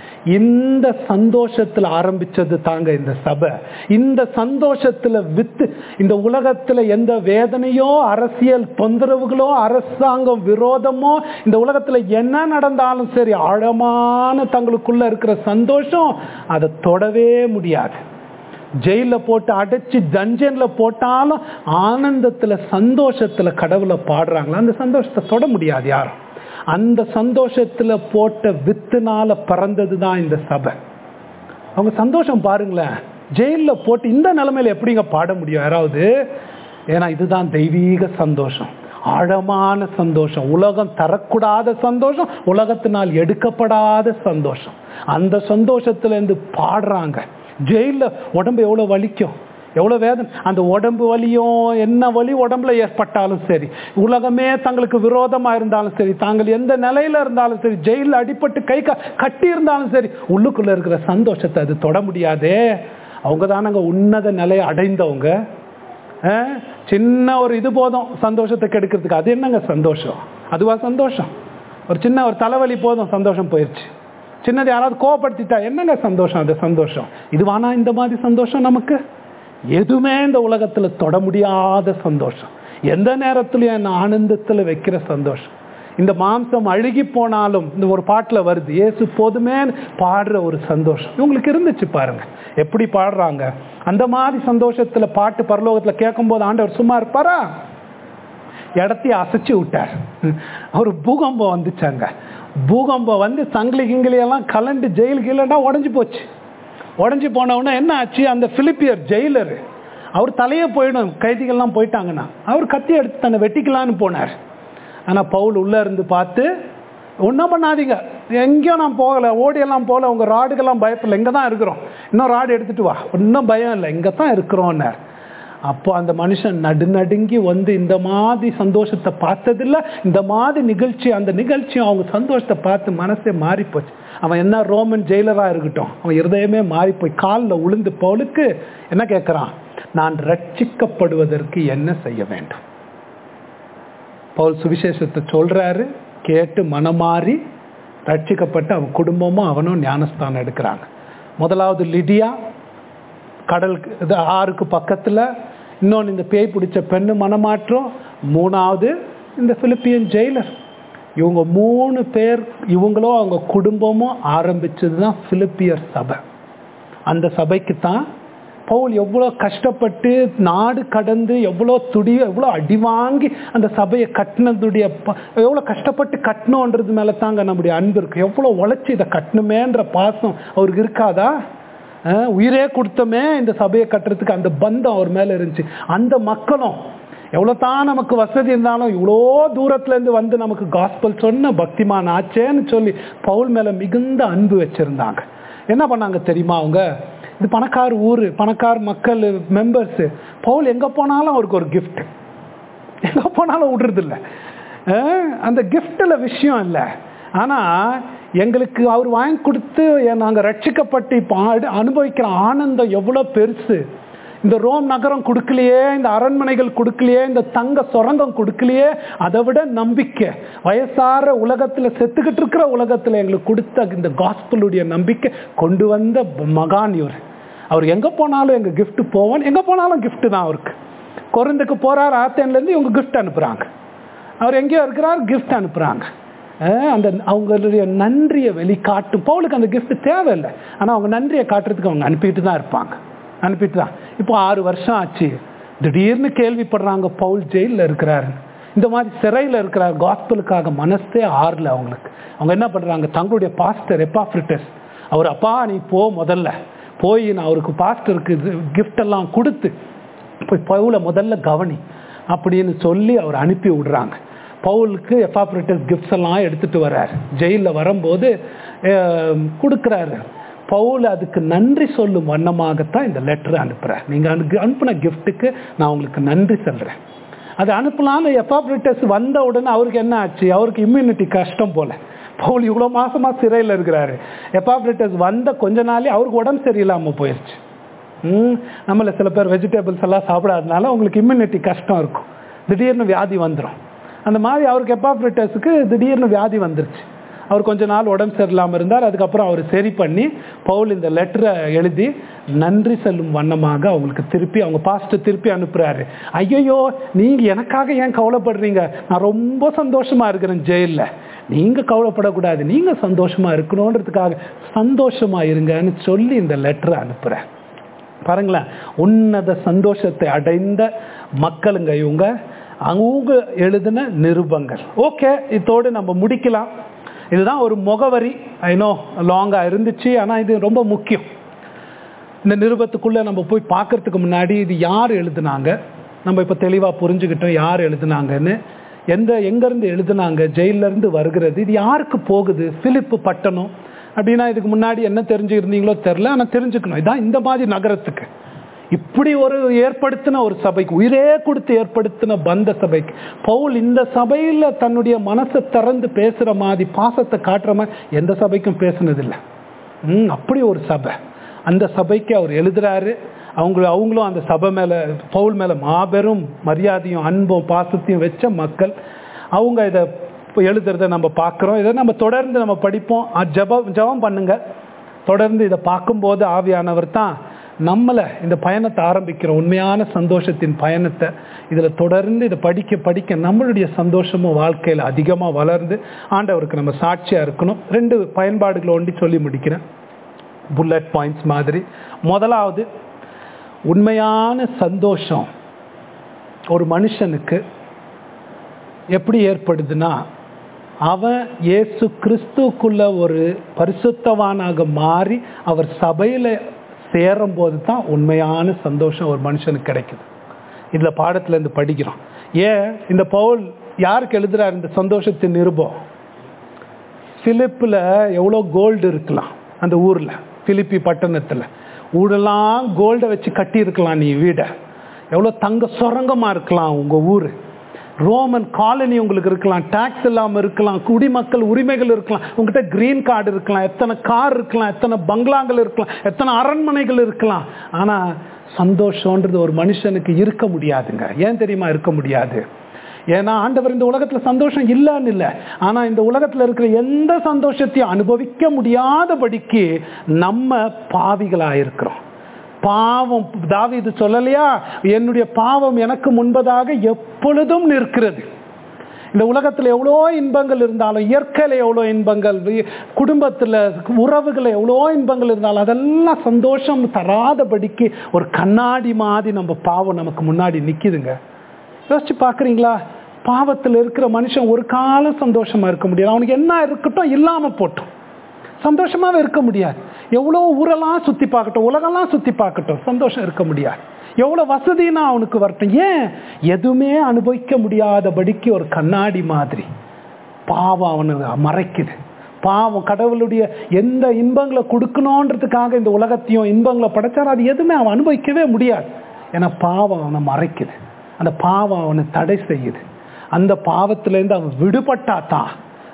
இந்த சந்தோஷத்துல ஆரம்பிச்சது தாங்க இந்த சபை இந்த சந்தோஷத்துல வித்து இந்த உலகத்துல எந்த வேதனையோ அரசியல் தொந்தரவுகளோ அரசாங்கம் விரோதமோ இந்த உலகத்துல என்ன நடந்தாலும் சரி ஆழமான தங்களுக்குள்ள இருக்கிற சந்தோஷம் அதை தொடவே முடியாது ஜெயில போட்டு அடைச்சு தஞ்சன்ல போட்டாலும் ஆனந்தத்துல சந்தோஷத்துல கடவுளை பாடுறாங்களா அந்த சந்தோஷத்தை தொட முடியாது யாரும் அந்த சந்தோஷத்துல போட்ட வித்துனால பிறந்தது தான் இந்த சபை அவங்க சந்தோஷம் பாருங்களேன் ஜெயில்ல போட்டு இந்த நிலைமையில எப்படிங்க பாட முடியும் யாராவது ஏன்னா இதுதான் தெய்வீக சந்தோஷம் ஆழமான சந்தோஷம் உலகம் தரக்கூடாத சந்தோஷம் உலகத்தினால் எடுக்கப்படாத சந்தோஷம் அந்த சந்தோஷத்துல இருந்து பாடுறாங்க ஜெயில்ல உடம்பு எவ்வளவு வலிக்கும் எவ்வளவு வேதனை அந்த உடம்பு வலியும் என்ன வலி உடம்புல ஏற்பட்டாலும் சரி உலகமே தங்களுக்கு விரோதமா இருந்தாலும் சரி தாங்கள் எந்த நிலையில இருந்தாலும் சரி ஜெயிலில் அடிபட்டு கை கா- கட்டி இருந்தாலும் சரி உள்ளுக்குள்ள இருக்கிற சந்தோஷத்தை அது தொட முடியாதே அவங்க தானங்க உன்னத நிலையை அடைந்தவங்க ஆ? சின்ன ஒரு இது போதும் சந்தோஷத்தை கெடுக்கிறதுக்கு அது என்னங்க சந்தோஷம் அதுவா சந்தோஷம் ஒரு சின்ன ஒரு தலைவலி போதும் சந்தோஷம் போயிடுச்சு சின்னது யாராவது கோவப்படுத்திட்டா என்னங்க சந்தோஷம் அது சந்தோஷம் இதுவானா இந்த மாதிரி சந்தோஷம் நமக்கு எதுவுமே இந்த உலகத்துல தொட முடியாத சந்தோஷம் எந்த நேரத்திலையும் என்ன ஆனந்தத்துல வைக்கிற சந்தோஷம் இந்த மாம்சம் அழுகி போனாலும் இந்த ஒரு பாட்டுல வருது இயேசு போதுமே பாடுற ஒரு சந்தோஷம் இவங்களுக்கு இருந்துச்சு பாருங்க எப்படி பாடுறாங்க அந்த மாதிரி சந்தோஷத்துல பாட்டு பரலோகத்துல கேட்கும்போது ஆண்டவர் சும்மா இருப்பாரா இடத்தையும் அசைச்சு விட்டார் ஒரு பூகம்பம் வந்துச்சாங்க பூகம்பம் வந்து சங்கிலி கிங்கிலி எல்லாம் கலண்டு ஜெயில் கீழண்டா உடஞ்சி போச்சு உடஞ்சி போனவுடனே என்ன ஆச்சு அந்த பிலிப்பியர் ஜெயிலர் அவர் தலையே போயிடும் கைதிகள்லாம் போயிட்டாங்கன்னா அவர் கத்தி எடுத்து தன்னை வெட்டிக்கலான்னு போனார் ஆனால் பவுல் உள்ளே இருந்து பார்த்து ஒன்றும் பண்ணாதீங்க எங்கேயும் நான் போகலை ஓடியெல்லாம் போகல உங்கள் ராடுக்கெல்லாம் பயப்படல இங்கே தான் இருக்கிறோம் இன்னும் ராடு எடுத்துட்டு வா ஒன்றும் பயம் இல்லை இங்கே தான் இருக்கிறோன்னார் அப்போ அந்த மனுஷன் நடுநடுங்கி வந்து இந்த மாதிரி சந்தோஷத்தை பார்த்ததில்ல இந்த மாதிரி நிகழ்ச்சி அந்த நிகழ்ச்சி அவங்க சந்தோஷத்தை பார்த்து மனசே மாறி போச்சு அவன் என்ன ரோமன் ஜெயிலராக இருக்கட்டும் அவன் இருதயமே மாறி போய் காலில் உளுந்து பவுலுக்கு என்ன கேட்குறான் நான் ரட்சிக்கப்படுவதற்கு என்ன செய்ய வேண்டும் பவுல் சுவிசேஷத்தை சொல்றாரு கேட்டு மனமாறி ரட்சிக்கப்பட்டு அவன் குடும்பமும் அவனும் ஞானஸ்தானம் எடுக்கிறாங்க முதலாவது லிடியா கடலுக்கு இது ஆறுக்கு பக்கத்தில் இன்னொன்று இந்த பேய் பிடிச்ச பெண்ணு மனமாற்றம் மூணாவது இந்த பிலிப்பியன் ஜெயிலர் இவங்க மூணு பேர் இவங்களும் அவங்க குடும்பமும் ஆரம்பிச்சது தான் பிலிப்பியர் சபை அந்த சபைக்கு தான் பவுல் எவ்வளோ கஷ்டப்பட்டு நாடு கடந்து எவ்வளோ துடி எவ்வளோ அடி வாங்கி அந்த சபையை கட்டினதுடைய ப- எவ்வளோ கஷ்டப்பட்டு கட்டணுன்றது மேலே தாங்க நம்முடைய அன்பு இருக்கு எவ்வளோ உழைச்சி இதை கட்டணுமேன்ற பாசம் அவருக்கு இருக்காதா அஹ் உயிரே கொடுத்தமே இந்த சபையை கட்டுறதுக்கு அந்த பந்தம் அவர் மேலே இருந்துச்சு அந்த மக்களும் எவ்வளோ தான் நமக்கு வசதி இருந்தாலும் இவ்வளோ தூரத்துலேருந்து வந்து நமக்கு காஸ்பல் சொன்ன பக்திமான் ஆச்சேன்னு சொல்லி பவுல் மேலே மிகுந்த அன்பு வச்சுருந்தாங்க என்ன பண்ணாங்க தெரியுமா அவங்க இது பணக்கார ஊர் பணக்கார மக்கள் மெம்பர்ஸு பவுல் எங்கே போனாலும் அவருக்கு ஒரு gift எங்கே போனாலும் விடுறதில்ல அஹ் அந்த கிஃப்டில் விஷயம் இல்லை ஆனால் எங்களுக்கு அவர் வாங்கி கொடுத்து நாங்கள் ரட்சிக்கப்பட்டு இப்போ ஆடு- அனுபவிக்கிற ஆனந்தம் எவ்வளோ பெருசு இந்த ரோம் நகரம் கொடுக்கலையே இந்த அரண்மனைகள் கொடுக்கலையே இந்த தங்க சுரங்கம் கொடுக்கலையே அதை விட நம்பிக்கை வயசார உலகத்துல செத்துக்கிட்டு இருக்கிற உலகத்துல எங்களுக்கு கொடுத்த இந்த காஸ்பலுடைய நம்பிக்கை கொண்டு வந்த மகான் இவர் அவர் எங்க போனாலும் எங்க gift போவோம் எங்க போனாலும் gift தான் அவருக்கு கொருந்துக்கு போறார் ஆத்தேன்ல இருந்து இவங்க gift அனுப்புறாங்க அவர் எங்கேயோ இருக்கிறார் gift அனுப்புறாங்க அஹ் அந்த அவங்களுடைய நன்றியை வெளிக்காட்டும் பவுலுக்கு அந்த gift தேவையில்லை ஆனா அவங்க நன்றியை காட்டுறதுக்கு அவங்க அனுப்பிட்டு தான் இருப்பாங்க அனுப்பிட்டு தான் இப்போ ஆறு வருஷம் ஆச்சு திடீர்னு கேள்விப்படுறாங்க பவுல் ஜெயிலில் இருக்கிறாரு இந்த மாதிரி சிறையில் இருக்கிறார் காஸ்பலுக்காக மனசே ஆறல அவங்களுக்கு அவங்க என்ன பண்றாங்க தங்களுடைய பாஸ்டர் எப்பாஃப்ரிட்டஸ் அவர் அப்பா நீ போ முதல்ல போய் நான் அவருக்கு பாஸ்டருக்கு gift எல்லாம் கொடுத்து போய் பவுலை முதல்ல கவனி அப்படின்னு சொல்லி அவர் அனுப்பி விடுறாங்க பவுலுக்கு எஃபாப்ரிட்டஸ் கிஃப்ட்ஸ் எல்லாம் எடுத்துட்டு வர்றார் ஜெயிலில் வரும்போது அஹ், கொடுக்குறாரு பவுல் அதுக்கு நன்றி சொல்லும் வண்ணமாகத்தான் இந்த லெட்டர் அனுப்புறார் நீங்க அனுப்பு அனுப்பின கிஃப்ட்டுக்கு நான் உங்களுக்கு நன்றி சொல்றேன் அது அனுப்பலான்னு எஃபாப்ரிட்டஸ் வந்த உடனே அவருக்கு என்ன ஆச்சு அவருக்கு இம்யூனிட்டி கஷ்டம் போல பவுல் இவ்வளோ மாசமா சிறையில் இருக்கிறாரு எஃபாப்ரிட்டஸ் வந்த கொஞ்ச நாளே அவருக்கு உடம்பு சரியில்லாமல் போயிடுச்சு ம் நம்மள சில பேர் வெஜிடபிள்ஸ் எல்லாம் சாப்பிடாதனால உங்களுக்கு இம்யூனிட்டி கஷ்டம் இருக்கும் திடீர்னு வியாதி வந்துடும் அந்த மாதிரி அவருக்கு எப்பாப்ரிட்டஸுக்கு திடீர்னு வியாதி வந்துருச்சு அவர் கொஞ்ச நாள் உடம்பு சரியில்லாமல் இருந்தார் அதுக்கப்புறம் அவர் சரி பண்ணி பவுல் இந்த லெட்டரை எழுதி நன்றி செல்லும் வண்ணமாக அவங்களுக்கு திருப்பி அவங்க பாஸ்ட்டை திருப்பி அனுப்புறாரு ஐயோ நீங்க எனக்காக ஏன் கவலைப்படுறீங்க நான் ரொம்ப சந்தோஷமா இருக்கிறேன் ஜெயிலில் நீங்க கவலைப்படக்கூடாது நீங்க சந்தோஷமா இருக்கணுன்றதுக்காக சந்தோஷமா இருங்கன்னு சொல்லி இந்த லெட்டரை அனுப்புறேன் பாருங்களேன் உன்னத சந்தோஷத்தை அடைந்த மக்களுங்க இவங்க அவங்க எழுதின நிருபங்கள் ஓகே இதோடு நம்ம முடிக்கலாம் இதுதான் ஒரு முகவரி ஐநோ லாங்கா இருந்துச்சு ஆனா இது ரொம்ப முக்கியம் இந்த நிருபத்துக்குள்ள நம்ம போய் பார்க்கறதுக்கு முன்னாடி இது யார் எழுதுனாங்க நம்ம இப்போ தெளிவா புரிஞ்சுக்கிட்டோம் யார் எழுதுனாங்கன்னு எந்த எங்கேருந்து எழுதுனாங்க ஜெயில்ல இருந்து வருகிறது இது யாருக்கு போகுது பிலிப்பு பட்டணம் அப்படின்னா இதுக்கு முன்னாடி என்ன தெரிஞ்சுருந்தீங்களோ தெரில ஆனால் தெரிஞ்சுக்கணும் இதான் இந்த மாதிரி நகரத்துக்கு இப்படி ஒரு ஏற்படுத்தின ஒரு சபைக்கு உயிரே கொடுத்து ஏற்படுத்தின பந்த சபைக்கு பவுல் இந்த சபையில தன்னுடைய மனசை திறந்து பேசுற மாதிரி பாசத்தை காட்டுற மாதிரி எந்த சபைக்கும் பேசுனதில்லை ம் அப்படி ஒரு சபை அந்த சபைக்கு அவர் எழுதுறாரு அவங்க அவங்களும் அந்த சபை மேல பவுல் மேல மாபெரும் மரியாதையும் அன்பும் பாசத்தையும் வச்ச மக்கள் அவங்க இதை எழுதுறத நம்ம பார்க்குறோம் இதை நம்ம தொடர்ந்து நம்ம படிப்போம் அ, ஜெபம் ஜெபம் பண்ணுங்க தொடர்ந்து இதை பார்க்கும்போது ஆவியானவர் தான் நம்மளை இந்த பயணத்தை ஆரம்பிக்கிற உண்மையான சந்தோஷத்தின் பயணத்தை இதில் தொடர்ந்து இதை படிக்க படிக்க நம்மளுடைய சந்தோஷமும் வாழ்க்கையில் அதிகமாக வளர்ந்து ஆண்டவருக்கு நம்ம சாட்சியாக இருக்கணும் ரெண்டு பயன்பாடுகளை ஒண்டி சொல்லி முடிக்கிறேன் புல்லட் பாயிண்ட்ஸ் மாதிரி முதலாவது உண்மையான சந்தோஷம் ஒரு மனுஷனுக்கு எப்படி ஏற்படுதுன்னா அவன் இயேசு கிறிஸ்துக்குள்ள ஒரு பரிசுத்தவானாக மாறி அவர் சபையில சேரும் போது தான் உண்மையான சந்தோஷம் ஒரு மனுஷனுக்கு கிடைக்குது இதுல பாடத்துல இருந்து படிக்கிறோம் ஏன் இந்த பவுல் யாருக்கு எழுதுறார் இந்த சந்தோஷத்தின் நிருபம் பிலிப்பில் எவ்வளோ கோல்டு இருக்கலாம் அந்த ஊரில் பிலிப்பி பட்டணத்தில் ஊரெல்லாம் கோல்டை வச்சு கட்டி இருக்கலாம் நீ வீடை எவ்வளோ தங்க சுரங்கமாக இருக்கலாம் உங்கள் ஊர் ரோமன் காலனி உங்களுக்கு இருக்கலாம் டாக்ஸ் இல்லாமல் இருக்கலாம் குடிமக்கள் உரிமைகள் இருக்கலாம் உங்ககிட்ட கிரீன் கார்டு இருக்கலாம் எத்தனை கார் இருக்கலாம் எத்தனை பங்களாங்கள் இருக்கலாம் எத்தனை அரண்மனைகள் இருக்கலாம் ஆனால் சந்தோஷன்றது ஒரு மனுஷனுக்கு இருக்க முடியாதுங்க ஏன் தெரியுமா இருக்க முடியாது ஏன்னா ஆண்டவர் இந்த உலகத்துல சந்தோஷம் இல்லைன்னு இல்லை ஆனா இந்த உலகத்துல இருக்கிற எந்த சந்தோஷத்தையும் அனுபவிக்க முடியாதபடிக்கு நம்ம பாவிகளா இருக்கிறோம் பாவம் தாவீது சொல்லலையா என்னுடைய பாவம் எனக்கு முன்பதாக எப்பொழுதும் நிற்கிறது இந்த உலகத்துல எவ்வளோ இன்பங்கள் இருந்தாலும் இயற்கையில எவ்வளோ இன்பங்கள் வி- குடும்பத்துல உறவுகளை எவ்வளோ இன்பங்கள் இருந்தாலும் அதெல்லாம் சந்தோஷம் தராதபடிக்கு ஒரு கண்ணாடி மாதிரி நம்ம பாவம் நமக்கு முன்னாடி நிக்குதுங்க யோசிச்சு பார்க்குறீங்களா பாவத்தில் இருக்கிற மனுஷன் ஒரு காலம் சந்தோஷமா இருக்க முடியாது அவனுக்கு என்ன இருக்கட்டும் இல்லாம போட்டும் சந்தோஷமாவே இருக்க முடியாது எவ்வளோ ஊரெல்லாம் சுத்தி பார்க்கட்டும் உலகெல்லாம் சுத்தி பார்க்கட்டும் சந்தோஷம் இருக்க முடியாது எவ்வளோ வசதினா அவனுக்கு வரட்டும் ஏன் எதுவுமே அனுபவிக்க முடியாதபடிக்கு ஒரு கண்ணாடி மாதிரி பாவம் அவனுக்கு மறைக்குது பாவம் கடவுளுடைய எந்த இன்பங்களை கொடுக்கணுன்றதுக்காக இந்த உலகத்தையும் இன்பங்களை படைச்சாரோ அது எதுவுமே அவன் அனுபவிக்கவே முடியாது ஏன்னா பாவம் அவனை மறைக்குது அந்த பாவம் அவனை தடை செய்யுது அந்த பாவத்திலேருந்து அவன் விடுபட்டா தான்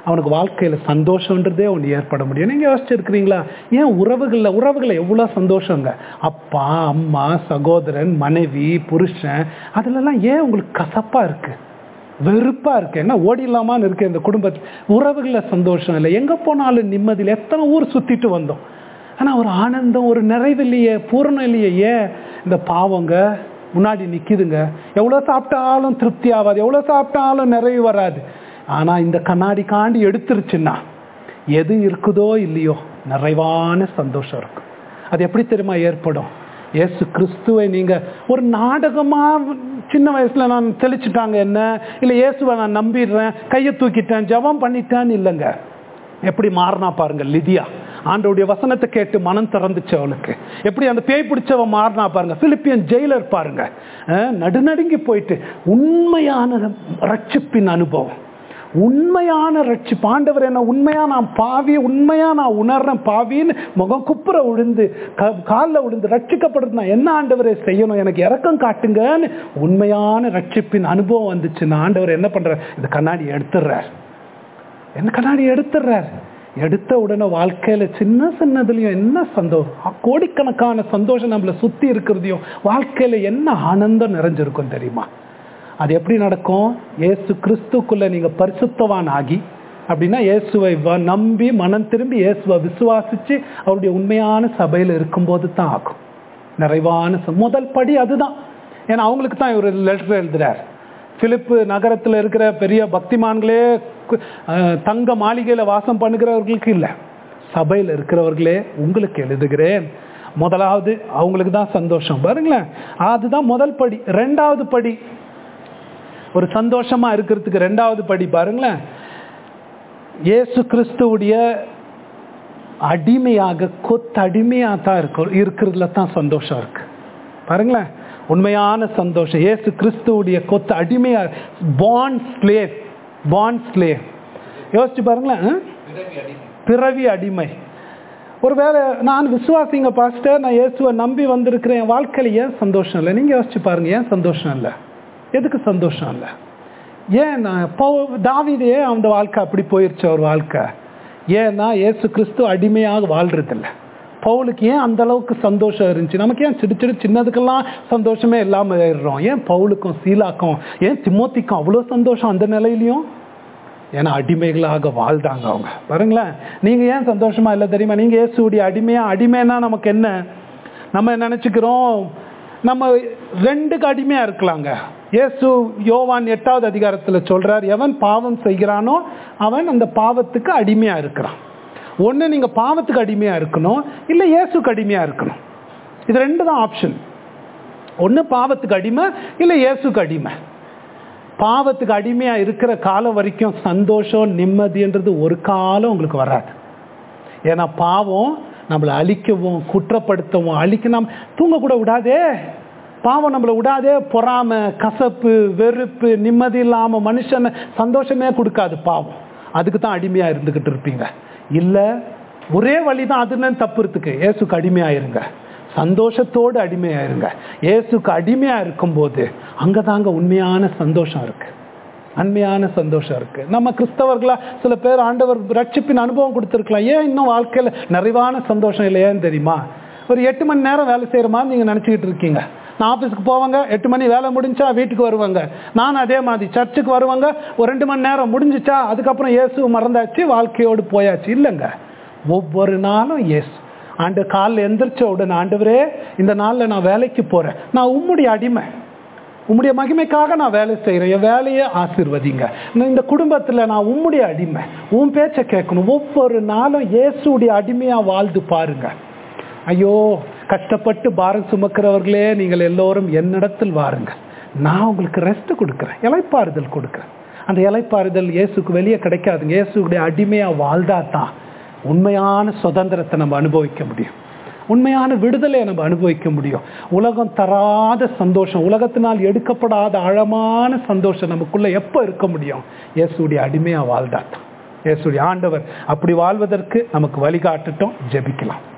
அவனுக்கு வாழ்க்கையில சந்தோஷன்றதே ஒன்று ஏற்பட முடியும் நீங்க யோசிச்சிருக்கிறீங்களா ஏன் உறவுகள்ல உறவுகளை எவ்வளவு சந்தோஷங்க அப்பா அம்மா சகோதரன் மனைவி புருஷன் அதுலலாம் ஏன் உங்களுக்கு கசப்பா இருக்கு வெறுப்பா இருக்கு என்ன ஓடிடலாமான்னு இருக்கு இந்த குடும்பத்தில் உறவுகளில் சந்தோஷம் இல்லை எங்க போனாலும் நிம்மதியில் எத்தனை ஊர் சுத்திட்டு வந்தோம் ஆனா ஒரு ஆனந்தம் ஒரு நிறைவு இல்லையே பூரணம் இல்லையே ஏன் இந்த பாவங்க முன்னாடி நிக்குதுங்க எவ்வளவு சாப்பிட்டாலும் திருப்தி ஆகாது எவ்வளவு சாப்பிட்டாலும் நிறைவு வராது ஆனா இந்த கண்ணாடி காண்டி எடுத்துருச்சுன்னா எது இருக்குதோ இல்லையோ நிறைவான சந்தோஷம் இருக்கும் அது எப்படி தெரியுமா ஏற்படும் இயேசு கிறிஸ்துவை நீங்க ஒரு நாடகமா சின்ன வயசுல நான் தெளிச்சுட்டாங்க என்ன இல்ல இயேசுவை நான் நம்பிடுறேன் கையை தூக்கிட்டேன் ஜெபம் பண்ணிட்டேன்னு இல்லைங்க எப்படி மாறினா பாருங்க லிதியா ஆண்டோடைய வசனத்தை கேட்டு மனம் திறந்துச்சு அவளுக்கு எப்படி அந்த பேய் பிடிச்சவ மாறினா பாருங்க பிலிப்பியன் ஜெயிலர் பாருங்க அஹ், நடுநடுங்கி போயிட்டு உண்மையான ரட்சிப்பின் அனுபவம் உண்மையான ரட்சிப்பு ஆண்டவர் என்ன உண்மையா நான் பாவி உண்மையா நான் உணர்றேன் பாவின்னு முகம் குப்புற விழுந்து காலில் விழுந்து ரட்சிக்கப்படுறது நான் என்ன ஆண்டவரை செய்யணும் எனக்கு இறக்கம் காட்டுங்கன்னு உண்மையான ரட்சிப்பின் அனுபவம் வந்துச்சுன்னா ஆண்டவர் என்ன பண்றார் இந்த கண்ணாடி எடுத்துடுறார் என்ன கண்ணாடி எடுத்துடுறார் எடுத்த உடனே வாழ்க்கையில சின்ன சின்னதுலயும் என்ன சந்தோஷம் கோடிக்கணக்கான சந்தோஷம் நம்மள சுத்தி இருக்கிறதையும் வாழ்க்கையில என்ன ஆனந்தம் நிறைஞ்சிருக்கும் தெரியுமா அது எப்படி நடக்கும் இயேசு கிறிஸ்துக்குள்ள நீங்க பரிசுத்தவான் ஆகி அப்படின்னா இயேசுவை வ- நம்பி மனம் திரும்பி இயேசுவை விசுவாசிச்சு அவருடைய உண்மையான சபையில இருக்கும்போது தான் ஆகும் நிறைவான ச- முதல் படி அதுதான் ஏன்னா அவங்களுக்கு தான் இவர் லெட்டர் எழுதுறார் பிலிப்பு நகரத்துல இருக்கிற பெரிய பக்திமான்களே கு- அஹ், தங்க மாளிகையில வாசம் பண்ணுகிறவர்களுக்கு இல்லை சபையில் இருக்கிறவர்களே உங்களுக்கு எழுதுகிறேன் முதலாவது அவங்களுக்கு தான் சந்தோஷம் பாருங்களேன் அதுதான் முதல் படி ரெண்டாவது படி ஒரு சந்தோஷமா இருக்கிறதுக்கு ரெண்டாவது படி பாருங்களேன் இயேசு கிறிஸ்துவுடைய அடிமையாக கொத்தடிமையா தான் இருக்கும் இருக்கிறதுல தான் சந்தோஷம் இருக்கு பாருங்களேன் உண்மையான சந்தோஷம் இயேசு கிறிஸ்துவுடைய கொத்த அடிமையா பாண்ட் ஸ்லேவ் பாண்ட் ஸ்லேவ் யோசிச்சு பாருங்களேன் ஆ? பிறவி அடிமை பிறவி அடிமை ஒருவேளை நான் விசுவாசிங்க பாஸ்டர் நான் இயேசுவை நம்பி வந்திருக்கிறேன் என் வாழ்க்கையில ஏன் சந்தோஷம் இல்லை நீங்க யோசிச்சு பாருங்க ஏன் சந்தோஷம் இல்லை எதுக்கு சந்தோஷம் இல்லை ஏன் நான் பவு- தாவீது ஏன் அந்த வாழ்க்கை அப்படி போயிருச்சு அவர் வாழ்க்கை ஏன்னா இயேசு கிறிஸ்து அடிமையாக வாழ்றதில்ல பவுலுக்கு ஏன் அந்த அளவுக்கு சந்தோஷம் இருந்துச்சு நமக்கு ஏன் சிடு சிடு சின்னதுக்கெல்லாம் சந்தோஷமே இல்லாம ஆயிடுறோம் ஏன் பவுலுக்கும் சீலாக்கும் ஏன் திமோத்திக்கும் அவ்வளோ சந்தோஷம் அந்த நிலையிலையும் ஏன்னா அடிமைகளாக வாழ்ந்தாங்க அவங்க பாருங்களேன் நீங்க ஏன் சந்தோஷமா இல்லை தெரியுமா நீங்க இயேசுடைய அடிமையா அடிமைன்னா நமக்கு என்ன நம்ம நினைச்சுக்கிறோம் நம்ம ரெண்டுக்கு அடிமையா இருக்கலாங்க இயேசு யோவான் எட்டாவது அதிகாரத்துல சொல்றார் எவன் பாவம் செய்கிறானோ அவன் அந்த பாவத்துக்கு அடிமையா இருக்கிறான் ஒண்ணு நீங்க பாவத்துக்கு அடிமையா இருக்கணும் இல்ல இயேசுக்கு அடிமையா இருக்கணும் இது ரெண்டு தான் ஆப்ஷன் ஒண்ணு பாவத்துக்கு அடிமை இல்ல இயேசுக்கு அடிமை பாவத்துக்கு அடிமையா இருக்கிற காலம் வரைக்கும் சந்தோஷம் நிம்மதின்றது ஒரு காலம் உங்களுக்கு வராது ஏன்னா பாவம் நம்மளை அழிக்கவும் குற்றப்படுத்தவும் அழிக்க நாம் தூங்க கூட விடாதே பாவம் நம்மளை விடாதே பொறாம கசப்பு வெறுப்பு நிம்மதி இல்லாம மனுஷனை சந்தோஷமே கொடுக்காது பாவம் அதுக்கு தான் அடிமையா இருந்துகிட்டு இருப்பீங்க இல்ல ஒரே வழிதான் அதுன்னு தப்புறதுக்கு இயேசுக்கு அடிமையாயிருங்க சந்தோஷத்தோடு அடிமையாயிருங்க இயேசுக்கு அடிமையா இருக்கும்போது அங்கதாங்க உண்மையான சந்தோஷம் இருக்கு அண்மையான சந்தோஷம் இருக்கு நம்ம கிறிஸ்தவர்களா சில பேர் ஆண்டவர் ரட்சிப்பின் அனுபவம் கொடுத்துருக்கலாம் ஏன் இன்னும் வாழ்க்கையில நிறைவான சந்தோஷம் இல்லையான்னு தெரியுமா ஒரு எட்டு மணி நேரம் வேலை செய்யற மாதிரி நீங்க நினைச்சுக்கிட்டு இருக்கீங்க நான் ஆஃபீஸ்க்கு போவாங்க எட்டு மணி வேலை முடிஞ்சா வீட்டுக்கு வருவாங்க நான் அதே மாதிரி சர்ச்சுக்கு வருவாங்க ஒரு ரெண்டு மணி நேரம் முடிஞ்சிச்சா அதுக்கப்புறம் இயேசு மறந்தாச்சு வாழ்க்கையோடு போயாச்சு இல்லைங்க ஒவ்வொரு நாளும் இயேசு ஆண்டு காலில் எந்திரிச்ச உடனே ஆண்டவரே இந்த நாளில் நான் வேலைக்கு போறேன் நான் உம்முடைய அடிமை உம்முடைய மகிமைக்காக நான் வேலை செய்கிறேன் என் வேலையை ஆசீர்வதிங்க நான் இந்த குடும்பத்தில் நான் உம்முடைய அடிமை உன் பேச்சை கேட்கணும் ஒவ்வொரு நாளும் இயேசுடைய அடிமையாக வாழ்ந்து பாருங்க ஐயோ கஷ்டப்பட்டு பாரம் சுமக்கிறவர்களே நீங்கள் எல்லோரும் என்னிடத்தில் வாருங்க நான் உங்களுக்கு ரெஸ்ட் கொடுக்குறேன் இலைப்பாறுதல் கொடுக்குறேன் அந்த இலைப்பாறுதல் இயேசுக்கு வெளியே கிடைக்காதுங்க இயேசுடைய அடிமையாக வாழ்ந்தா தான் உண்மையான சுதந்திரத்தை நம்ம அனுபவிக்க முடியும் உண்மையான விடுதலையை நம்ம அனுபவிக்க முடியும் உலகம் தராத சந்தோஷம் உலகத்தினால் எடுக்கப்படாத ஆழமான சந்தோஷம் நமக்குள்ள எப்போ இருக்க முடியும் இயேசுடைய அடிமையா வாழ்ந்தாத்தான் இயேசுடைய ஆண்டவர் அப்படி வாழ்வதற்கு நமக்கு வழிகாட்டட்டும் ஜெபிக்கலாம்